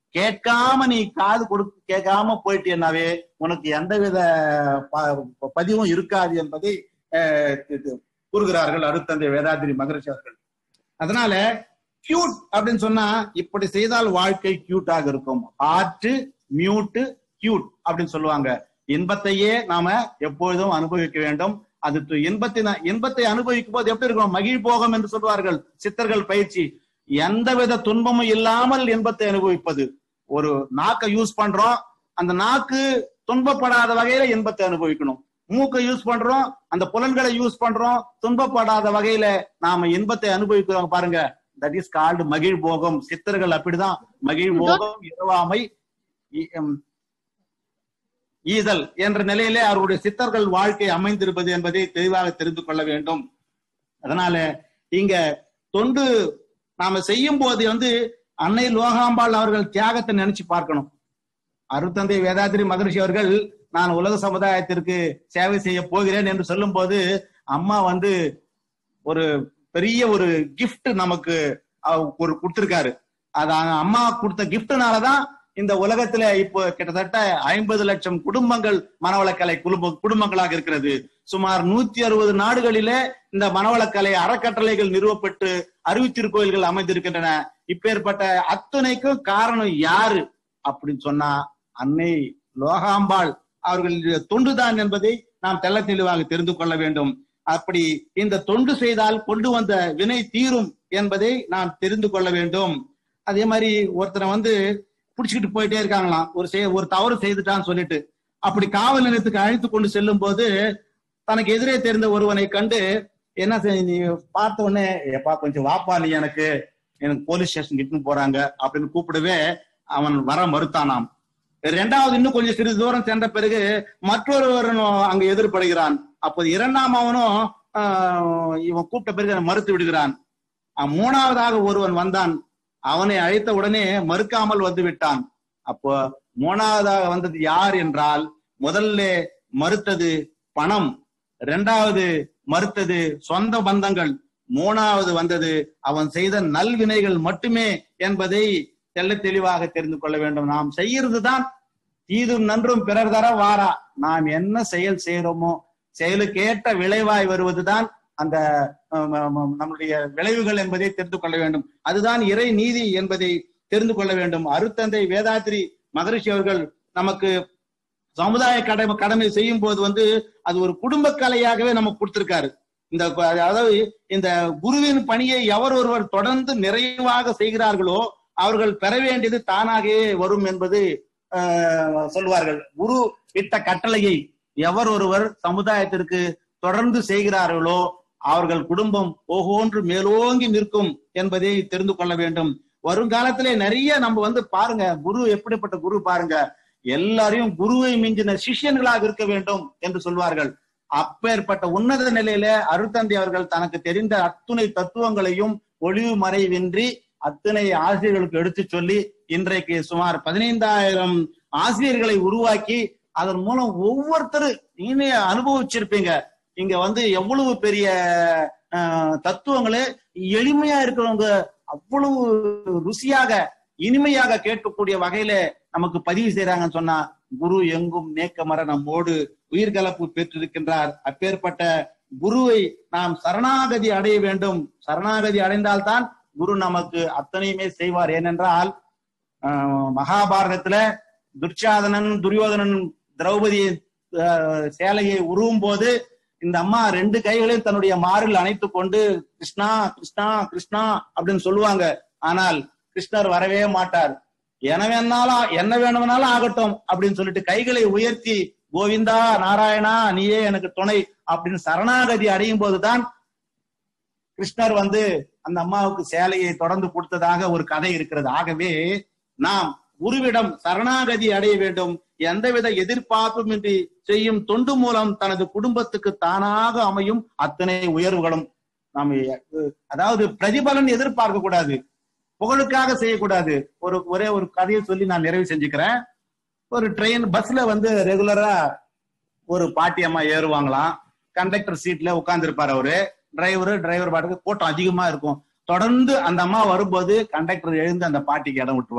கேட்காம நீ காது கொடுக்க கேட்காம போயிட்டேனாவே உனக்கு எந்தவித ப- பதிவும் இருக்காது என்பதை அஹ், இது கூறுகிறார்கள் அருத்தந்தை வேதாதிரி மகரிஷி அவர்கள் அதனால கியூட் அப்படின்னு சொன்னா இப்படி செய்தால் வாழ்க்கை கியூட்டாக இருக்கும் ஹார்ட் மியூட் கியூட் அப்படின்னு சொல்லுவாங்க இன்பத்தையே நாம எப்பொழுதும் அனுபவிக்க வேண்டும் அது து- இன்பத்தை நா- இன்பத்தை அனுபவிக்கும் போது எப்படி இருக்கும் மகிழ் போகம் என்று சொல்வார்கள் சித்தர்கள் பயிற்சி எந்தவித துன்பமும் இல்லாமல் இன்பத்தை அனுபவிப்பது ஒரு நாக்கை யூஸ் பண்றோம் அந்த நாக்கு துன்பப்படாத வகையில இன்பத்தை அனுபவிக்கணும் மூக்கை யூஸ் பண்றோம் அந்த புலன்களை யூஸ் பண்றோம் துன்பப்படாத வகையில நாம இன்பத்தை அனுபவிக்கிறோம் பாருங்க தட் இஸ் கால்டு மகிழ் போகம் சித்தர்கள் அப்படிதான் மகிழ் போகம் இரவாமை இ- எம், ஈதல் என்ற நிலையிலே அவருடைய சித்தர்கள் வாழ்க்கை அமைந்திருப்பது என்பதை தெளிவாக தெரிந்து கொள்ள வேண்டும் அதனால இங்க தொண்டு நாம செய்யும் போது வந்து அன்னை லோகாம்பாள் அவர்கள் தியாகத்தை நினைச்சு பார்க்கணும் அருத்தந்தை வேதாத்திரி மகரிஷி அவர்கள் நான் உலக சமுதாயத்திற்கு சேவை செய்ய போகிறேன் என்று சொல்லும் போது அம்மா வந்து ஒரு பெரிய ஒரு கிஃப்ட் நமக்கு அவ- ஒரு கொடுத்திருக்காரு அது அ- அம்மா கொடுத்த கிஃப்ட்னாலதான் இந்த உலகத்துல இப்போ கிட்டத்தட்ட ஐம்பது லட்சம் குடும்பங்கள் மனவளக்கலை குடும்ப குடும்பங்களாக இருக்கிறது சுமார் நூத்தி அறுபது நாடுகளிலே இந்த மனவளக்கலை அறக்கட்டளைகள் நிறுவப்பட்டு அறிவித்திருக்கோயில்கள் அமைந்திருக்கின்றன இப்பேற்பட்ட அத்துணைக்கும் காரணம் யாரு அப்படின்னு சொன்னா அன்னை லோகாம்பாள் அவர்களுடைய தொண்டுதான் என்பதை நாம் தெள்ள தெளிவாக தெரிந்து கொள்ள வேண்டும் அப்படி இந்த தொண்டு செய்தால் கொண்டு வந்த வினை தீரும் என்பதை நாம் தெரிந்து கொள்ள வேண்டும் அதே மாதிரி ஒருத்தரை வந்து புடிச்சுக்கிட்டு போயிட்டே இருக்காங்களாம் ஒரு செய் ஒரு தவறு செய்துட்டான்னு சொல்லிட்டு அப்படி காவல் நிலையத்துக்கு அழைத்து கொண்டு செல்லும் போது தனக்கு எதிரே தெரிந்த ஒருவனை கண்டு என்ன செய் நீ பார்த்த உடனே எப்பா கொஞ்சம் வாப்பா நீ எனக்கு எனக்கு போலீஸ் ஸ்டேஷன் கிட்டு போறாங்க அப்படின்னு கூப்பிடவே அவன் வர மறுத்தானாம் இரண்டாவது இன்னும் கொஞ்சம் சிறிது தூரம் சென்ற பிறகு மற்றொருவரும் அங்க எதிர்படுகிறான் அப்போது இரண்டாம் அவனும் ஆஹ், இவன் கூப்பிட்ட பிறகு அவன் மறுத்து விடுகிறான் அஹ், மூணாவதாக ஒருவன் வந்தான் அவனை அழைத்த உடனே மறுக்காமல் வந்து விட்டான் அப்போ மூணாவதாக வந்தது யார் என்றால் முதல்ல மறுத்தது பணம் இரண்டாவது மறுத்தது சொந்த பந்தங்கள் மூணாவது வந்தது அவன் செய்த நல்வினைகள் மட்டுமே என்பதை தெள்ள தெளிவாக தெரிந்து கொள்ள வேண்டும் நாம் செய்யறதுதான் தீதும் நன்றும் பிறர் தர வாரா நாம் என்ன செயல் செய்யறோமோ செயலுக்கேற்ற விளைவாய் வருவதுதான் அந்த அஹ், அஹ், நம்முடைய விளைவுகள் என்பதை தெரிந்து கொள்ள வேண்டும் அதுதான் இறை நீதி என்பதை தெரிந்து கொள்ள வேண்டும் அருத்தந்தை வேதாத்திரி மகரிஷி அவர்கள் நமக்கு சமுதாய கடமை கடமை செய்யும் போது வந்து அது ஒரு குடும்ப கலையாகவே நமக்கு கொடுத்திருக்காரு இந்த அதாவது இந்த குருவின் பணியை எவர் ஒருவர் தொடர்ந்து நிறைவாக செய்கிறார்களோ அவர்கள் பெற வேண்டியது தானாகவே வரும் என்பது ஆஹ், சொல்வார்கள் குரு இட்ட கட்டளையை எவர் ஒருவர் சமுதாயத்திற்கு தொடர்ந்து செய்கிறார்களோ அவர்கள் குடும்பம் ஓகோன்று மேலோங்கி நிற்கும் என்பதை தெரிந்து கொள்ள வேண்டும் வருங்காலத்திலே நிறைய நம்ம வந்து பாருங்க குரு எப்படிப்பட்ட குரு பாருங்க எல்லாரையும் குருவை மிஞ்சின சிஷ்யன்களாக இருக்க வேண்டும் என்று சொல்வார்கள் அப்பேற்பட்ட உன்னத நிலையில அருத்தந்தி அவர்கள் தனக்கு தெரிந்த அத்துணை தத்துவங்களையும் ஒளிவு மறைவின்றி அத்தனை ஆசிரியர்களுக்கு எடுத்து சொல்லி இன்றைக்கு சுமார் பதினைந்தாயிரம் ஆசிரியர்களை உருவாக்கி அதன் மூலம் ஒவ்வொருத்தரும் நீங்க அனுபவிச்சிருப்பீங்க இங்க வந்து எவ்வளவு பெரிய ஆஹ், தத்துவங்களை எளிமையா இருக்கிறவங்க அவ்வளவு ருசியாக இனிமையாக கேட்கக்கூடிய வகையில நமக்கு பதிவு செய்யறாங்கன்னு சொன்னா குரு எங்கும் நேக்கமர நம்மோடு உயிர்கலப்பு பெற்றிருக்கின்றார் அப்பேற்பட்ட குருவை நாம் சரணாகதி அடைய வேண்டும் சரணாகதி அடைந்தால்தான் குரு நமக்கு அத்தனையுமே செய்வார் ஏனென்றால் ஆஹ், மகாபாரதத்துல துர்ச்சாதனன் துரியோதனன் திரௌபதி ஆஹ், சேலையை உருவும் போது இந்த அம்மா ரெண்டு கைகளையும் தன்னுடைய மாரில் அணைத்து கொண்டு கிருஷ்ணா கிருஷ்ணா கிருஷ்ணா அப்படின்னு சொல்லுவாங்க ஆனால் கிருஷ்ணர் வரவே மாட்டார் என்ன வேணாலும் என்ன வேணும்னாலும் ஆகட்டும் அப்படின்னு சொல்லிட்டு கைகளை உயர்த்தி கோவிந்தா நாராயணா நீயே எனக்கு துணை அப்படின்னு சரணாகதி அடையும் போதுதான் கிருஷ்ணர் வந்து அந்த அம்மாவுக்கு சேலையை தொடர்ந்து கொடுத்ததாக ஒரு கதை இருக்கிறது ஆகவே நாம் குருவிடம் சரணாகதி அடைய வேண்டும் எந்தவித எதிர்பார்ப்பும் இன்றி செய்யும் தொண்டு மூலம் தனது குடும்பத்துக்கு தானாக அமையும் அத்தனை உயர்வுகளும் நாம் எ- அதாவது பிரதிபலன் எதிர்பார்க்க கூடாது புகழுக்காக செய்யக்கூடாது ஒரு ஒரே ஒரு கதையை சொல்லி நான் நிறைவு செஞ்சுக்கிறேன் ஒரு ட்ரெயின் பஸ்ல வந்து ரெகுலரா ஒரு பாட்டி அம்மா ஏறுவாங்களாம் கண்டக்டர் சீட்ல உட்கார்ந்துருப்பாரு அவரு டிரைவரு டிரைவர் பாட்டுக்கு கூட்டம் அதிகமா இருக்கும் தொடர்ந்து அந்த அம்மா வரும்போது கண்டக்டர் எழுந்து அந்த பாட்டிக்கு இடம் விட்டுருவாங்களாம்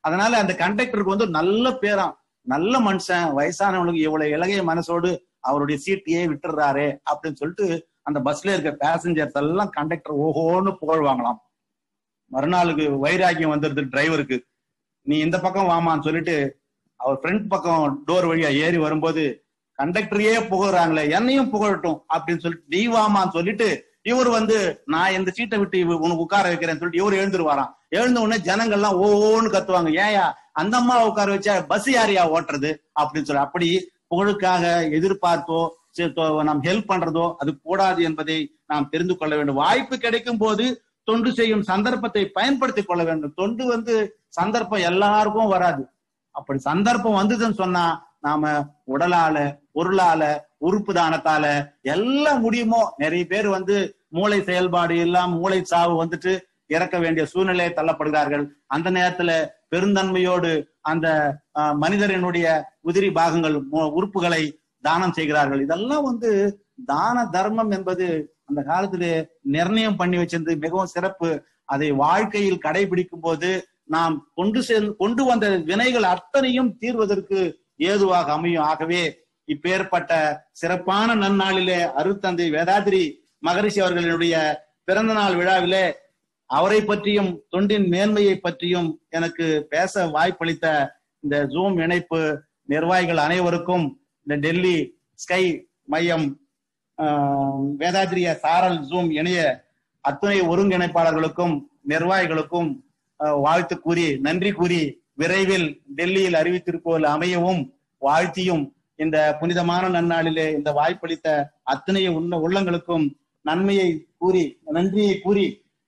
அதனால அந்த கண்டக்டருக்கு வந்து நல்ல பேராம் நல்ல மனுஷன் வயசானவனுக்கு இவ்வளவு இலகைய மனசோடு அவருடைய சீட்டையே விட்டுறாரு அப்படின்னு சொல்லிட்டு அந்த பஸ்ல இருக்க பேசஞ்சர்ஸ் எல்லாம் கண்டக்டர் ஓஹோன்னு புகழ்வாங்களாம் மறுநாளுக்கு வைராக்கியம் வந்துருது டிரைவருக்கு நீ இந்த பக்கம் வாமான்னு சொல்லிட்டு அவர் ஃப்ரண்ட் பக்கம் டோர் வழியா ஏறி வரும்போது கண்டக்டரையே புகழ்றாங்களே என்னையும் புகழட்டும் அப்படின்னு சொல்லிட்டு நீ வாமான்னு சொல்லிட்டு இவர் வந்து நான் இந்த சீட்டை விட்டு இவ- உனக்கு உட்கார வைக்கிறேன்னு சொல்லிட்டு இவர் எழுந்துருவாராம் எழுந்த உடனே ஜனங்கள்லாம் ஓன்னு கத்துவாங்க ஏயா அந்த அம்மா உட்கார வச்சா பஸ் யாரையா ஓட்டுறது அப்படின்னு சொல்லி அப்படி புகழுக்காக எதிர்பார்த்தோ சரி, தோ- நாம் ஹெல்ப் பண்றதோ அது கூடாது என்பதை நாம் தெரிந்து கொள்ள வேண்டும் வாய்ப்பு கிடைக்கும் போது தொண்டு செய்யும் சந்தர்ப்பத்தை பயன்படுத்திக் கொள்ள வேண்டும் தொண்டு வந்து சந்தர்ப்பம் எல்லாருக்கும் வராது அப்படி சந்தர்ப்பம் வந்ததுன்னு சொன்னா நாம உடலால பொருளால உறுப்பு தானத்தால எல்லாம் முடியுமோ நிறைய பேர் வந்து மூளை செயல்பாடு எல்லாம் மூளை சாவு வந்துட்டு இறக்க வேண்டிய சூழ்நிலையை தள்ளப்படுகிறார்கள் அந்த நேரத்துல பெருந்தன்மையோடு அந்த அஹ், மனிதரினுடைய உதிரி பாகங்கள் மு- உறுப்புகளை தானம் செய்கிறார்கள் இதெல்லாம் வந்து தான தர்மம் என்பது அந்த காலத்திலே நிர்ணயம் பண்ணி வச்சிருந்து மிகவும் சிறப்பு அதை வாழ்க்கையில் கடைபிடிக்கும் போது நாம் கொண்டு செல் கொண்டு வந்த வினைகள் அத்தனையும் தீர்வதற்கு ஏதுவாக அமையும் ஆகவே இப்பேற்பட்ட சிறப்பான நன்னாளிலே அருத்தந்தை வேதாதிரி மகரிஷி அவர்களினுடைய பிறந்த நாள் விழாவிலே அவரை பற்றியும் தொண்டின் மேன்மையை பற்றியும் எனக்கு பேச வாய்ப்பளித்த இந்த ஜூம் இணைப்பு நிர்வாகிகள் அனைவருக்கும் இந்த டெல்லி ஸ்கை மையம் ஆஹ், வேதாத்திரிய சாரல் ஜூம் இணைய அத்துணை ஒருங்கிணைப்பாளர்களுக்கும் நிர்வாகிகளுக்கும் ஆஹ், வாழ்த்து கூறி நன்றி கூறி விரைவில் டெல்லியில் அறிவித்திருப்போல் அமையவும் வாழ்த்தியும் இந்த புனிதமான நன்னாளிலே இந்த வாய்ப்பளித்த அத்தனை உள்ள உள்ளங்களுக்கும் நன்மையை கூறி நன்றியை கூறி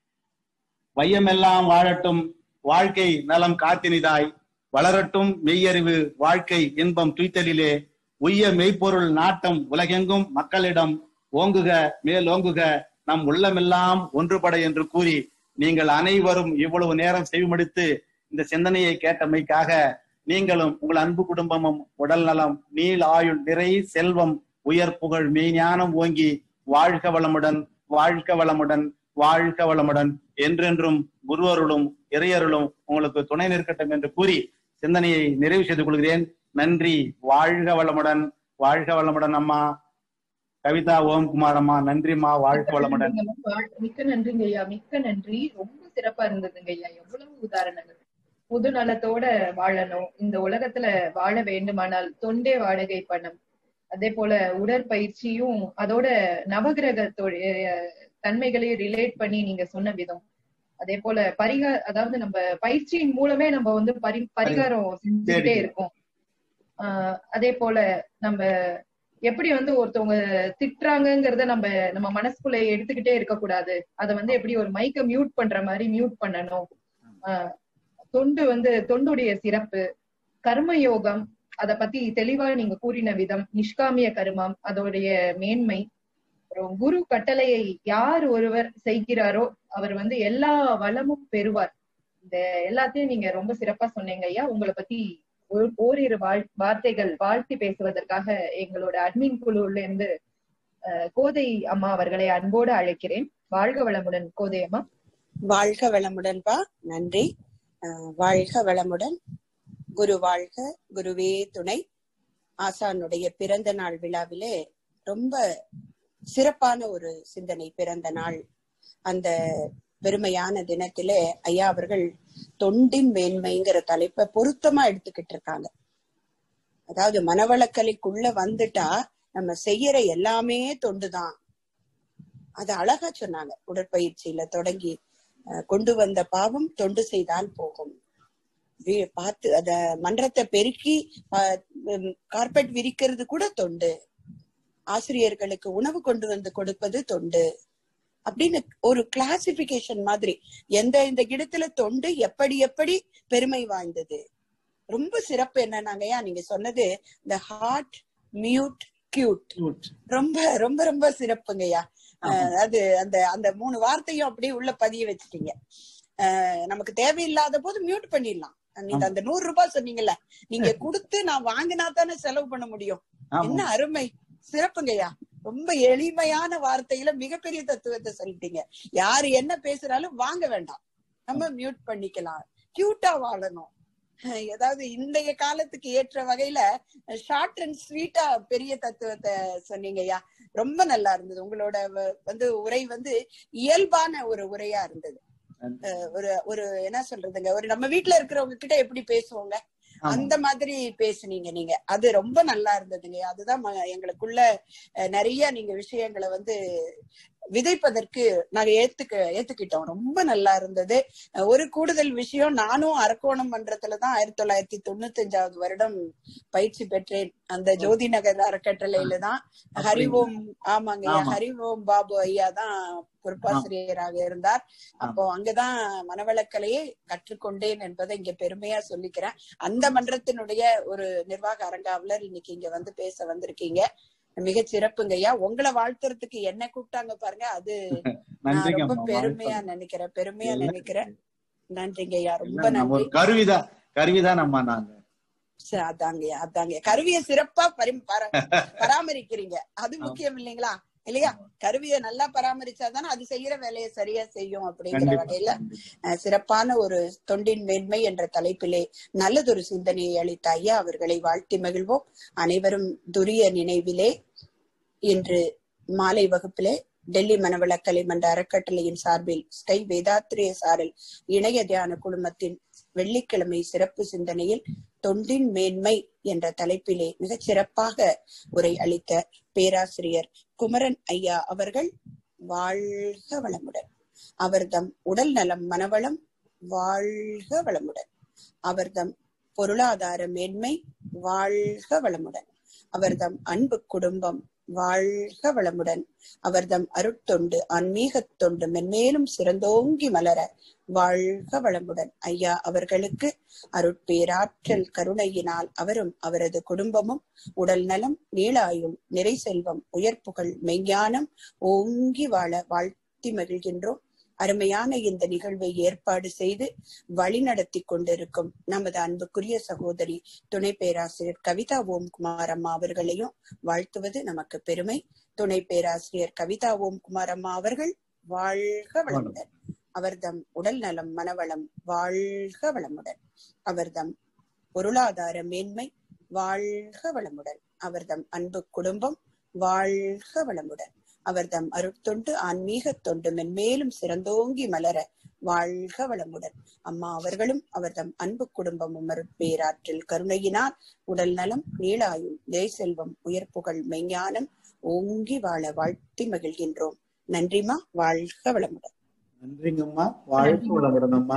வையமெல்லாம் வாழட்டும் வாழ்க்கை நலம் காத்தினிதாய் வளரட்டும் மெய்யறிவு வாழ்க்கை இன்பம் துய்த்தலிலே உய்ய மெய்ப்பொருள் நாட்டம் உலகெங்கும் மக்களிடம் ஓங்குக மேலோங்குக நம் உள்ளமெல்லாம் ஒன்றுபட என்று கூறி நீங்கள் அனைவரும் இவ்வளவு நேரம் செவிமடுத்து இந்த சிந்தனையை கேட்டமைக்காக நீங்களும் உங்கள் அன்பு குடும்பமும் உடல் நலம் நீள் ஆயுள் நிறை செல்வம் உயர் புகழ் மெய்ஞானம் ஓங்கி வாழ்க வளமுடன் வாழ்க வளமுடன் வாழ்க வளமுடன் என்றென்றும் குருவருளும் இறையருளும் உங்களுக்கு துணை நிற்கட்டும் என்று கூறி சிந்தனையை நிறைவு செய்து கொள்கிறேன் நன்றி வாழ்க வளமுடன் வாழ்க வளமுடன் அம்மா கவிதா ஓம்குமார் அம்மா நன்றிம்மா வாழ்க வளமுடன் வாழ்- மிக்க நன்றிங்க ஐயா மிக்க நன்றி ரொம்ப சிறப்பா இருந்ததுங்க ஐயா எவ்வளவு உதாரணங்கள் பொது நலத்தோட வாழணும் இந்த உலகத்துல வாழ வேண்டுமானால் தொண்டே வாடகை பணம் அதே போல உடற்பயிற்சியும் அதோட நவகிரகத்தோட தன்மைகளையும் ரிலேட் பண்ணி நீங்க சொன்ன விதம் அதே போல பரிகா அதாவது நம்ம பயிற்சியின் மூலமே நம்ம வந்து பரி பரிகாரம் செஞ்சுக்கிட்டே சரி. இருக்கோம் ஆஹ் அதே போல நம்ம எப்படி வந்து ஒருத்தவங்க திட்டுறாங்கங்கிறத நம்ம நம்ம மனசுக்குள்ள எடுத்துக்கிட்டே இருக்க கூடாது அத வந்து எப்படி ஒரு மைக்க மியூட் பண்ற மாதிரி மியூட் பண்ணணும் ஆஹ் தொண்டு வந்து தொண்டுடைய சிறப்பு கர்ம யோகம் அத பத்தி தெளிவா நீங்க கூறின விதம் நிஷ்காமிய கர்மம் அதோடைய மேன்மை அப்புறம் குரு கட்டளையை யார் ஒருவர் செய்கிறாரோ அவர் வந்து எல்லா வளமும் பெறுவார் இந்த எல்லாத்தையும் நீங்க ரொம்ப சிறப்பா சொன்னீங்க ஐயா உங்களை பத்தி ஒரு ஓரிரு வாழ் வார்த்தைகள் வாழ்த்தி பேசுவதற்காக எங்களோட அட்மின் குழுல இருந்து அஹ், கோதை அம்மா அவர்களை அன்போடு அழைக்கிறேன் வாழ்க வளமுடன் கோதை அம்மா வாழ்க வளமுடன்பா நன்றி அஹ் வாழ்க வளமுடன் குரு வாழ்க குருவே துணை ஆசானுடைய பிறந்த நாள் விழாவிலே ரொம்ப சிறப்பான ஒரு சிந்தனை பிறந்த நாள் அந்த பெருமையான தினத்திலே ஐயா அவர்கள் தொண்டின் மேன்மைங்கிற தலைப்பை பொருத்தமா எடுத்துக்கிட்டு இருக்காங்க அதாவது மனவளக்கலைக்குள்ள வந்துட்டா நம்ம செய்யற எல்லாமே தொண்டுதான் அது அழகா சொன்னாங்க உடற்பயிற்சியில தொடங்கி அஹ், கொண்டு வந்த பாவம் தொண்டு செய்தால் போகும் வி- பார்த்து அத மன்றத்தை பெருக்கி கார்பெட் விரிக்கிறது கூட தொண்டு ஆசிரியர்களுக்கு உணவு கொண்டு வந்து கொடுப்பது தொண்டு அப்படின்னு ஒரு கிளாசிபிகேஷன் மாதிரி எந்த இந்த இடத்துல தொண்டு எப்படி எப்படி பெருமை வாய்ந்தது ரொம்ப சிறப்பு என்னன்னாங்கய்யா நீங்க சொன்னது இந்த ஹார்ட் மியூட் கியூட் ரொம்ப ரொம்ப ரொம்ப சிறப்புங்கய்யா அஹ் அது அந்த அந்த மூணு வார்த்தையும் அப்படியே உள்ள பதிய வச்சுட்டீங்க அஹ் நமக்கு தேவையில்லாத போது மியூட் பண்ணிடலாம் நீங்க அந்த நூறு ரூபாய் சொன்னீங்கல்ல நீங்க கொடுத்து நான் வாங்கினா தானே செலவு பண்ண முடியும் என்ன ஆமா அருமை சிறப்புங்கய்யா ரொம்ப எளிமையான வார்த்தையில மிகப்பெரிய தத்துவத்தை சொல்லிட்டீங்க யாரு என்ன பேசுறாலும் வாங்க வேண்டாம் நம்ம மியூட் பண்ணிக்கலாம் கியூட்டா வாழணும் ஏதாவது இன்றைய காலத்துக்கு ஏற்ற வகையில ஷார்ட் அண்ட் ஸ்வீட்டா பெரிய தத்துவத்தை சொன்னீங்கய்யா ரொம்ப நல்லா இருந்தது உங்களோட வ- வந்து உரை வந்து இயல்பான ஒரு உரையா இருந்தது நன்றி. அஹ் ஒரு ஒரு என்ன சொல்றதுங்க ஒரு நம்ம வீட்ல இருக்கிறவங்க கிட்ட எப்படி பேசுவோங்க ஆமா. அந்த மாதிரி பேசுனீங்க நீங்க அது ரொம்ப நல்லா இருந்ததுங்க அதுதான் ம- எங்களுக்குள்ள அஹ், நிறைய நீங்க விஷயங்களை வந்து விதைப்பதற்கு நாங்க ஏத்துக்க ஏத்துக்கிட்டோம் ரொம்ப நல்லா இருந்தது அஹ், ஒரு கூடுதல் விஷயம் நானும் அரக்கோணம் மன்றத்துலதான் ஆயிரத்தி தொள்ளாயிரத்தி தொண்ணூத்தி அஞ்சாவது வருடம் பயிற்சி பெற்றேன் அந்த ஜோதி நகர் அறக்கட்டளையில தான் ஹரிவோம் ஆமாங்க ஆமா. ஹரிவோம் பாபு ஐயா தான் பொறுப்பாசிரியராக இருந்தார் அப்போ அங்கதான் மனவளக்கலையை கற்றுக்கொண்டேன் என்பதை இங்க பெருமையா சொல்லிக்கிறேன் அந்த மன்றத்தினுடைய ஒரு நிர்வாக அரங்காவலர் இன்னைக்கு இங்க வந்து பேச வந்திருக்கீங்க மிக சிறப்புங்க ஐயா உங்களை வாழ்த்துறதுக்கு என்ன கூப்பிட்டாங்க பாருங்க அது நான் நன்றிங்க ரொம்ப அம்மா. பெருமையா நினைக்கிறேன் பெருமையா எல்லாம் நினைக்கிறேன் நன்றிங்க ஐயா ரொம்ப எல்லாம் நம்ம நன்றி ஒரு கருவிதான் கருவிதான் அம்மா நாங்க சரி, அதாங்கய்யா அதாங்க கருவியை சிறப்பா பரி பர- பராமரிக்கிறீங்க அது முக்கியம் இல்லைங்களா இல்லையா கருவியை நல்லா பராமரிச்சாதானே அது செய்யற வேலையை சரியா செய்யும் அப்படிங்கிற கண்டிப்பா வகையில அஹ், சிறப்பான ஒரு தொண்டின் மேன்மை என்ற தலைப்பிலே நல்லதொரு சிந்தனையை அளித்த ஐயா அவர்களை வாழ்த்தி மகிழ்வோம் அனைவரும் துரிய நினைவிலே இன்று மாலை வகுப்பிலே டெல்லி மனவளக்கலை மன்ற அறக்கட்டளையின் சார்பில் ஸ்கை வேதாத்திரிய சாரல் இணைய தியான குழுமத்தின் வெள்ளிக்கிழமை சிறப்பு சிந்தனையில் தொண்டின் மேன்மை என்ற தலைப்பிலே மிகச் சிறப்பாக உரை அளித்த பேராசிரியர் குமரன் ஐயா அவர்கள் வாழ்க வளமுடன் அவர்தம் உடல் நலம் மனவளம் வாழ்க வளமுடன் அவர்தம் பொருளாதார மேன்மை வாழ்க வளமுடன் அவர்தம் அன்பு குடும்பம் வாழ்க வளமுடன் அவர்தம் அருட்தொண்டு ஆன்மீகத் தொண்டு மென்மேலும் சிறந்தோங்கி மலர வாழ்க வளமுடன் ஐயா அவர்களுக்கு அருட்பேராற்றல் கருணையினால் அவரும் அவரது குடும்பமும் உடல் நலம் நீளாயுள் நிறை செல்வம் உயர்ப்புகள் மெய்ஞானம் ஓங்கி வாழ வாழ்த்தி மகிழ்கின்றோம் அருமையான இந்த நிகழ்வை ஏற்பாடு செய்து வழிநடத்தி கொண்டிருக்கும் நமது அன்புக்குரிய சகோதரி துணை பேராசிரியர் கவிதா ஓம் குமார் அம்மா அவர்களையும் வாழ்த்துவது நமக்கு பெருமை துணை பேராசிரியர் கவிதா ஓம் குமார் அம்மா அவர்கள் வாழ்க வளமுடன் அவர்தம் உடல் நலம் மனவளம் வாழ்க வளமுடன் அவர்தம் பொருளாதார மேன்மை வாழ்க வளமுடன் அவர்தம் அன்பு குடும்பம் வாழ்க வளமுடன் அவர்தம் அருட்தொண்டு ஆன்மீக தொண்டு மென்மேலும் சிறந்தோங்கி மலர வாழ்க வளமுடன் அம்மா அவர்களும் அவர்தம் அன்பு குடும்பமும் அருட்பேராற்றில் கருணையினால் உடல் நலம் நீளாயுள் நிறை செல்வம் உயர்ப்புகள் மெய்ஞானம் ஓங்கி வாழ வாழ்த்தி மகிழ்கின்றோம் நன்றிமா வாழ்க வளமுடன் நன்றிங்கம்மா வாழ்த்து வளமுடன் அம்மா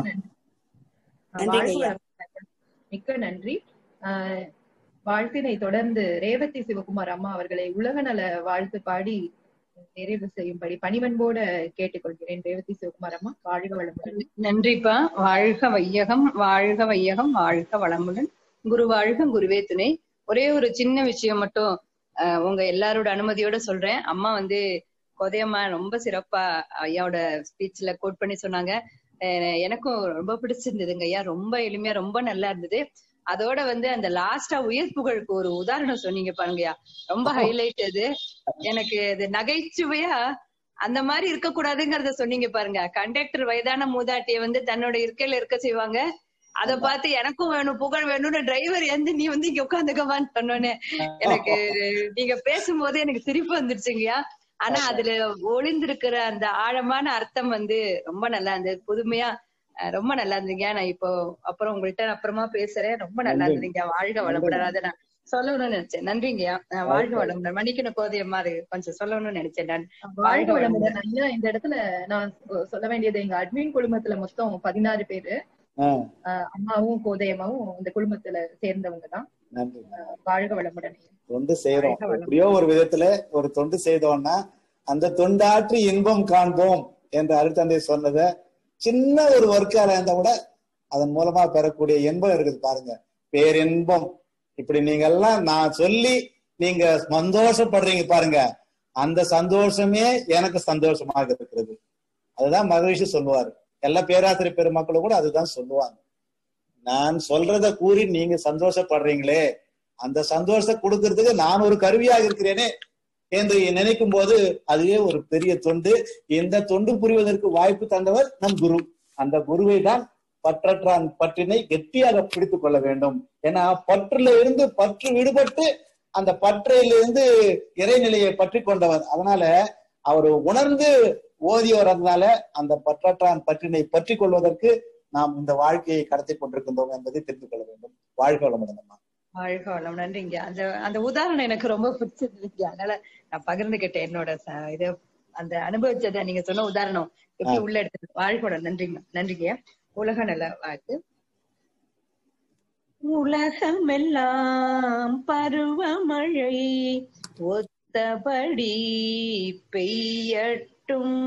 நன்றிங்க வாழ்க ஐயா. வளமுடன். மிக்க நன்றி ஆஹ் வாழ்த்தினை தொடர்ந்து ரேவதி சிவகுமார் அம்மா அவர்களை உலக நல வாழ்த்து பாடி நிறைவு செய்யும்படி பணிவன்போட கேட்டுக்கொள்கிறேன் ரேவதி சிவகுமார் அம்மா வாழ்க வளமுடன் நன்றிப்பா வாழ்க வையகம் வாழ்க வையகம் வாழ்க வளமுடன் குரு வாழ்க குருவே துணை ஒரே ஒரு சின்ன விஷயம் மட்டும் அஹ், உங்க எல்லாரோட அனுமதியோட சொல்றேன் அம்மா வந்து கொதையம்மா ரொம்ப சிறப்பா ஐயாவோட ஸ்பீச்ல கோட் பண்ணி சொன்னாங்க அஹ், எனக்கும் ரொம்ப பிடிச்சிருந்ததுங்க ஐயா ரொம்ப எளிமையா ரொம்ப நல்லா இருந்தது அதோட வந்து அந்த லாஸ்டா உயர் புகழுக்கு ஒரு உதாரணம் சொன்னீங்க பாருங்கய்யா ரொம்ப ஹைலைட் அது எனக்கு அது நகைச்சுவையா அந்த மாதிரி இருக்க கூடாதுங்கிறத சொன்னீங்க பாருங்க கண்டக்டர் வயதான மூதாட்டிய வந்து தன்னோட இருக்கையில இருக்க செய்வாங்க அத பார்த்து எனக்கும் வேணும் புகழ் வேணும்னு டிரைவர் எந்த நீ வந்து இங்க உட்காந்துக்கவான்னு சொன்னோன்னே எனக்கு நீங்க பேசும்போது எனக்கு சிரிப்பு வந்துருச்சுங்கய்யா ஆனா அதுல ஒளிந்திருக்கிற அந்த ஆழமான அர்த்தம் வந்து ரொம்ப நல்லா இருந்தது புதுமையா அஹ், ரொம்ப நல்லா இருந்தீங்க நான் இப்போ அப்புறம் உங்கள்ட்ட அப்புறமா பேசுறேன் ரொம்ப நல்லா நன்றி. இருந்தீங்க வாழ்க வளமுடன் அதை நான் சொல்லணும்னு நினைச்சேன் நன்றிங்கய்யா அஹ், வாழ்க வளமுடன் மன்னிக்கணும் கோதையம்மா அது கொஞ்சம் சொல்லணும்னு நினைச்சேன் நான் வாழ்க வளமுடன் ஐயா இந்த இடத்துல நான் சொ- சொல்ல வேண்டியது எங்க அட்மின் குழுமத்துல மொத்தம் பதினாறு பேரு ஆ, ஆஹ் அம்மாவும் கோதையம்மாவும் இந்த குழுமத்துல சேர்ந்தவங்க தான் நன்றி வாழ்க வளமுடன் ஐயா. தொண்டு செய்யறோம் வாழ்க வளமுடன். எப்படியோ ஒரு விதத்துல ஒரு தொண்டு செய்தோம்னா அந்த தொண்டாற்றி இன்பம் காண்போம் என்று அருத்தந்தை சொன்னத சின்ன ஒரு ஒர்க்கால இருந்தா கூட அதன் மூலமா பெறக்கூடிய இன்பம் இருக்குது பாருங்க பேரின்பம் இப்படி நீங்க எல்லாம் நான் சொல்லி நீங்க சந்தோஷப்படுறீங்க பாருங்க அந்த சந்தோஷமே எனக்கு சந்தோஷமாக இருக்கிறது அதுதான் மகிழ்ச்சி சொல்லுவாரு எல்லா பேராசிரியர் பெருமக்களும் கூட அதுதான் சொல்லுவாங்க நான் சொல்றத கூறி நீங்க சந்தோஷப்படுறீங்களே அந்த சந்தோஷத்தை கொடுக்கறதுக்கு நான் ஒரு கருவியாக இருக்கிறேனே என்று நினைக்கும் போது அதுவே ஒரு பெரிய தொண்டு இந்த தொண்டு புரிவதற்கு வாய்ப்பு தந்தவர் நம் குரு அந்த குருவை தான் பற்றற்றான் பற்றினை கெட்டியாக பிடித்துக் கொள்ள வேண்டும் ஏன்னா பற்றுல இருந்து பற்று விடுபட்டு அந்த பற்றையிலிருந்து இறைநிலையை பற்றி கொண்டவர் அதனால அவர் உணர்ந்து ஓதியவர் அதனால அந்த பற்றற்றான் பற்றினை பற்றி கொள்வதற்கு நாம் இந்த வாழ்க்கையை கடத்தி கொண்டிருக்கின்றோம் என்பதை தெரிந்து கொள்ள வேண்டும் வாழ்க வளமுடன் அம்மா வாழ்க வளம் நன்றிங்க அந்த அந்த உதாரணம் எனக்கு ரொம்ப பிடிச்சிருந்துங்க அதனால நான் பகிர்ந்துகிட்டேன் என்னோட ச- இது அந்த அனுபவிச்சதை நீங்க சொன்ன உதாரணம் எப்படி உள்ள எடுத்து வாழ்க வளம் நன்றிங்க நன்றிங்க உலக நல வாழ்த்து உலகமெல்லாம் பருவமழை ஒத்தபடி பெய்யட்டும்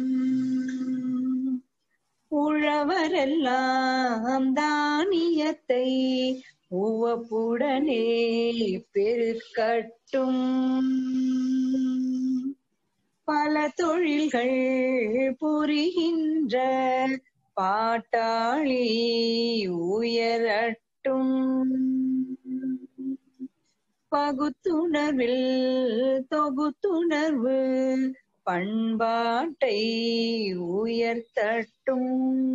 உழவரெல்லாம் தானியத்தை உவப்புடனே பெருக்கட்டும் பல தொழில்கள் புரிகின்ற பாட்டாளி உயரட்டும் பகுத்துணர்வில் தொகுத்துணர்வு பண்பாட்டை உயர்த்தட்டும்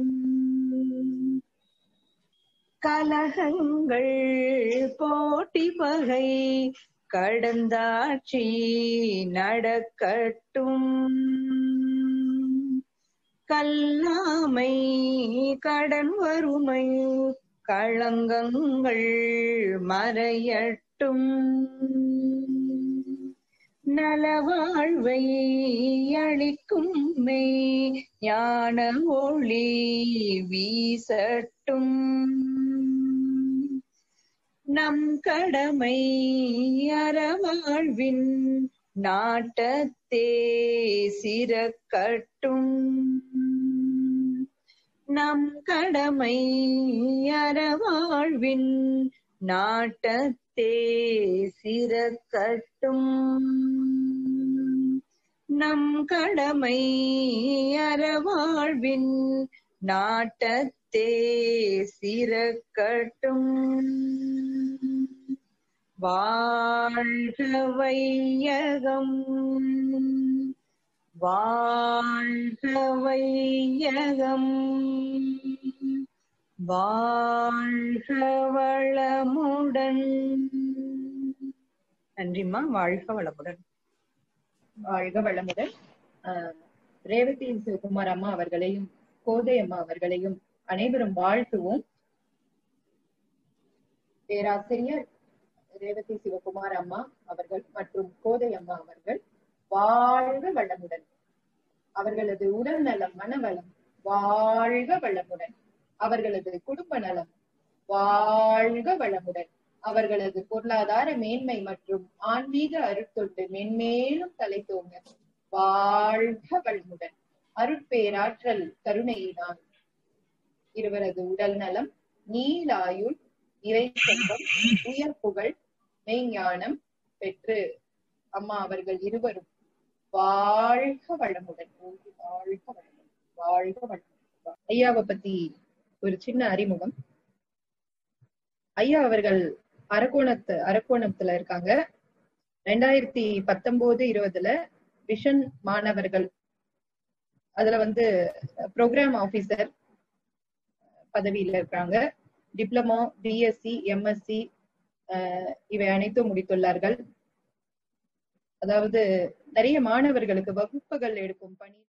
கலகங்கள் போட்டி பகை கடந்தாட்சி நடக்கட்டும் கல்லாமை கடன் வறுமை களங்கங்கள் மறையட்டும் நலவாழ்வை அளிக்கும் மெய் ஞான ஒளி வீசட்டும் நம் கடமை அறவாழ்வின் நாட்டத்தே சிறக்கட்டும் நம் கடமை அறவாழ்வின் நாட்டத்தே சிறக்கட்டும் நம் கடமை அறவாழ்வின் நாட்டத்தே சிறக்கட்டும் வாழ்க வையகம் வாழ்க வையகம் வாழ்க வளமுடன் நன்றிம்மா வாழ்க வளமுடன் வாழ்க வளமுடன் ஆஹ் ரேவதி சிவகுமார் அம்மா அவர்களையும் கோதை அம்மா அவர்களையும் அனைவரும் வாழ்த்துவோம் பேராசிரியர் ரேவதி சிவகுமார் அம்மா அவர்கள் மற்றும் கோதை அம்மா அவர்கள் வாழ்க வளமுடன் அவர்களது உடல் நலம் மனவளம் வாழ்க வளமுடன் அவர்களது குடும்ப நலம் வாழ்க வளமுடன் அவர்களது பொருளாதார மேன்மை மற்றும் ஆன்மீக அருட்தொண்டு மென்மேலும் தலைத்தோங்க வாழ்க வளமுடன் அருட்பேராற்றல் கருணையினால் இருவரது உடல் நலம் நீலாயுள் இறை செல்வம் உயர் புகழ் மெய்ஞானம் பெற்று அம்மா அவர்கள் இருவரும் வாழ்க வளமுடன் ஓங்கி வாழ்க வளமுடன் வாழ்க வளமுடன் ஐயாவை பத்தி ஒரு சின்ன அறிமுகம் ஐயா அவர்கள் அரக்கோணத்து அரக்கோணத்துல இருக்காங்க ரெண்டாயிரத்தி பத்தொன்பது இருபதுல விஷன் மாணவர்கள் அதுல வந்து ப்ரோக்ராம் ஆபீசர் பதவியில இருக்காங்க டிப்ளமோ பிஎஸ்சி எம்எஸ்சி இவை அனைத்தும் முடித்துள்ளார்கள் அதாவது நிறைய மாணவர்களுக்கு வகுப்புகள் எடுக்கும் பணி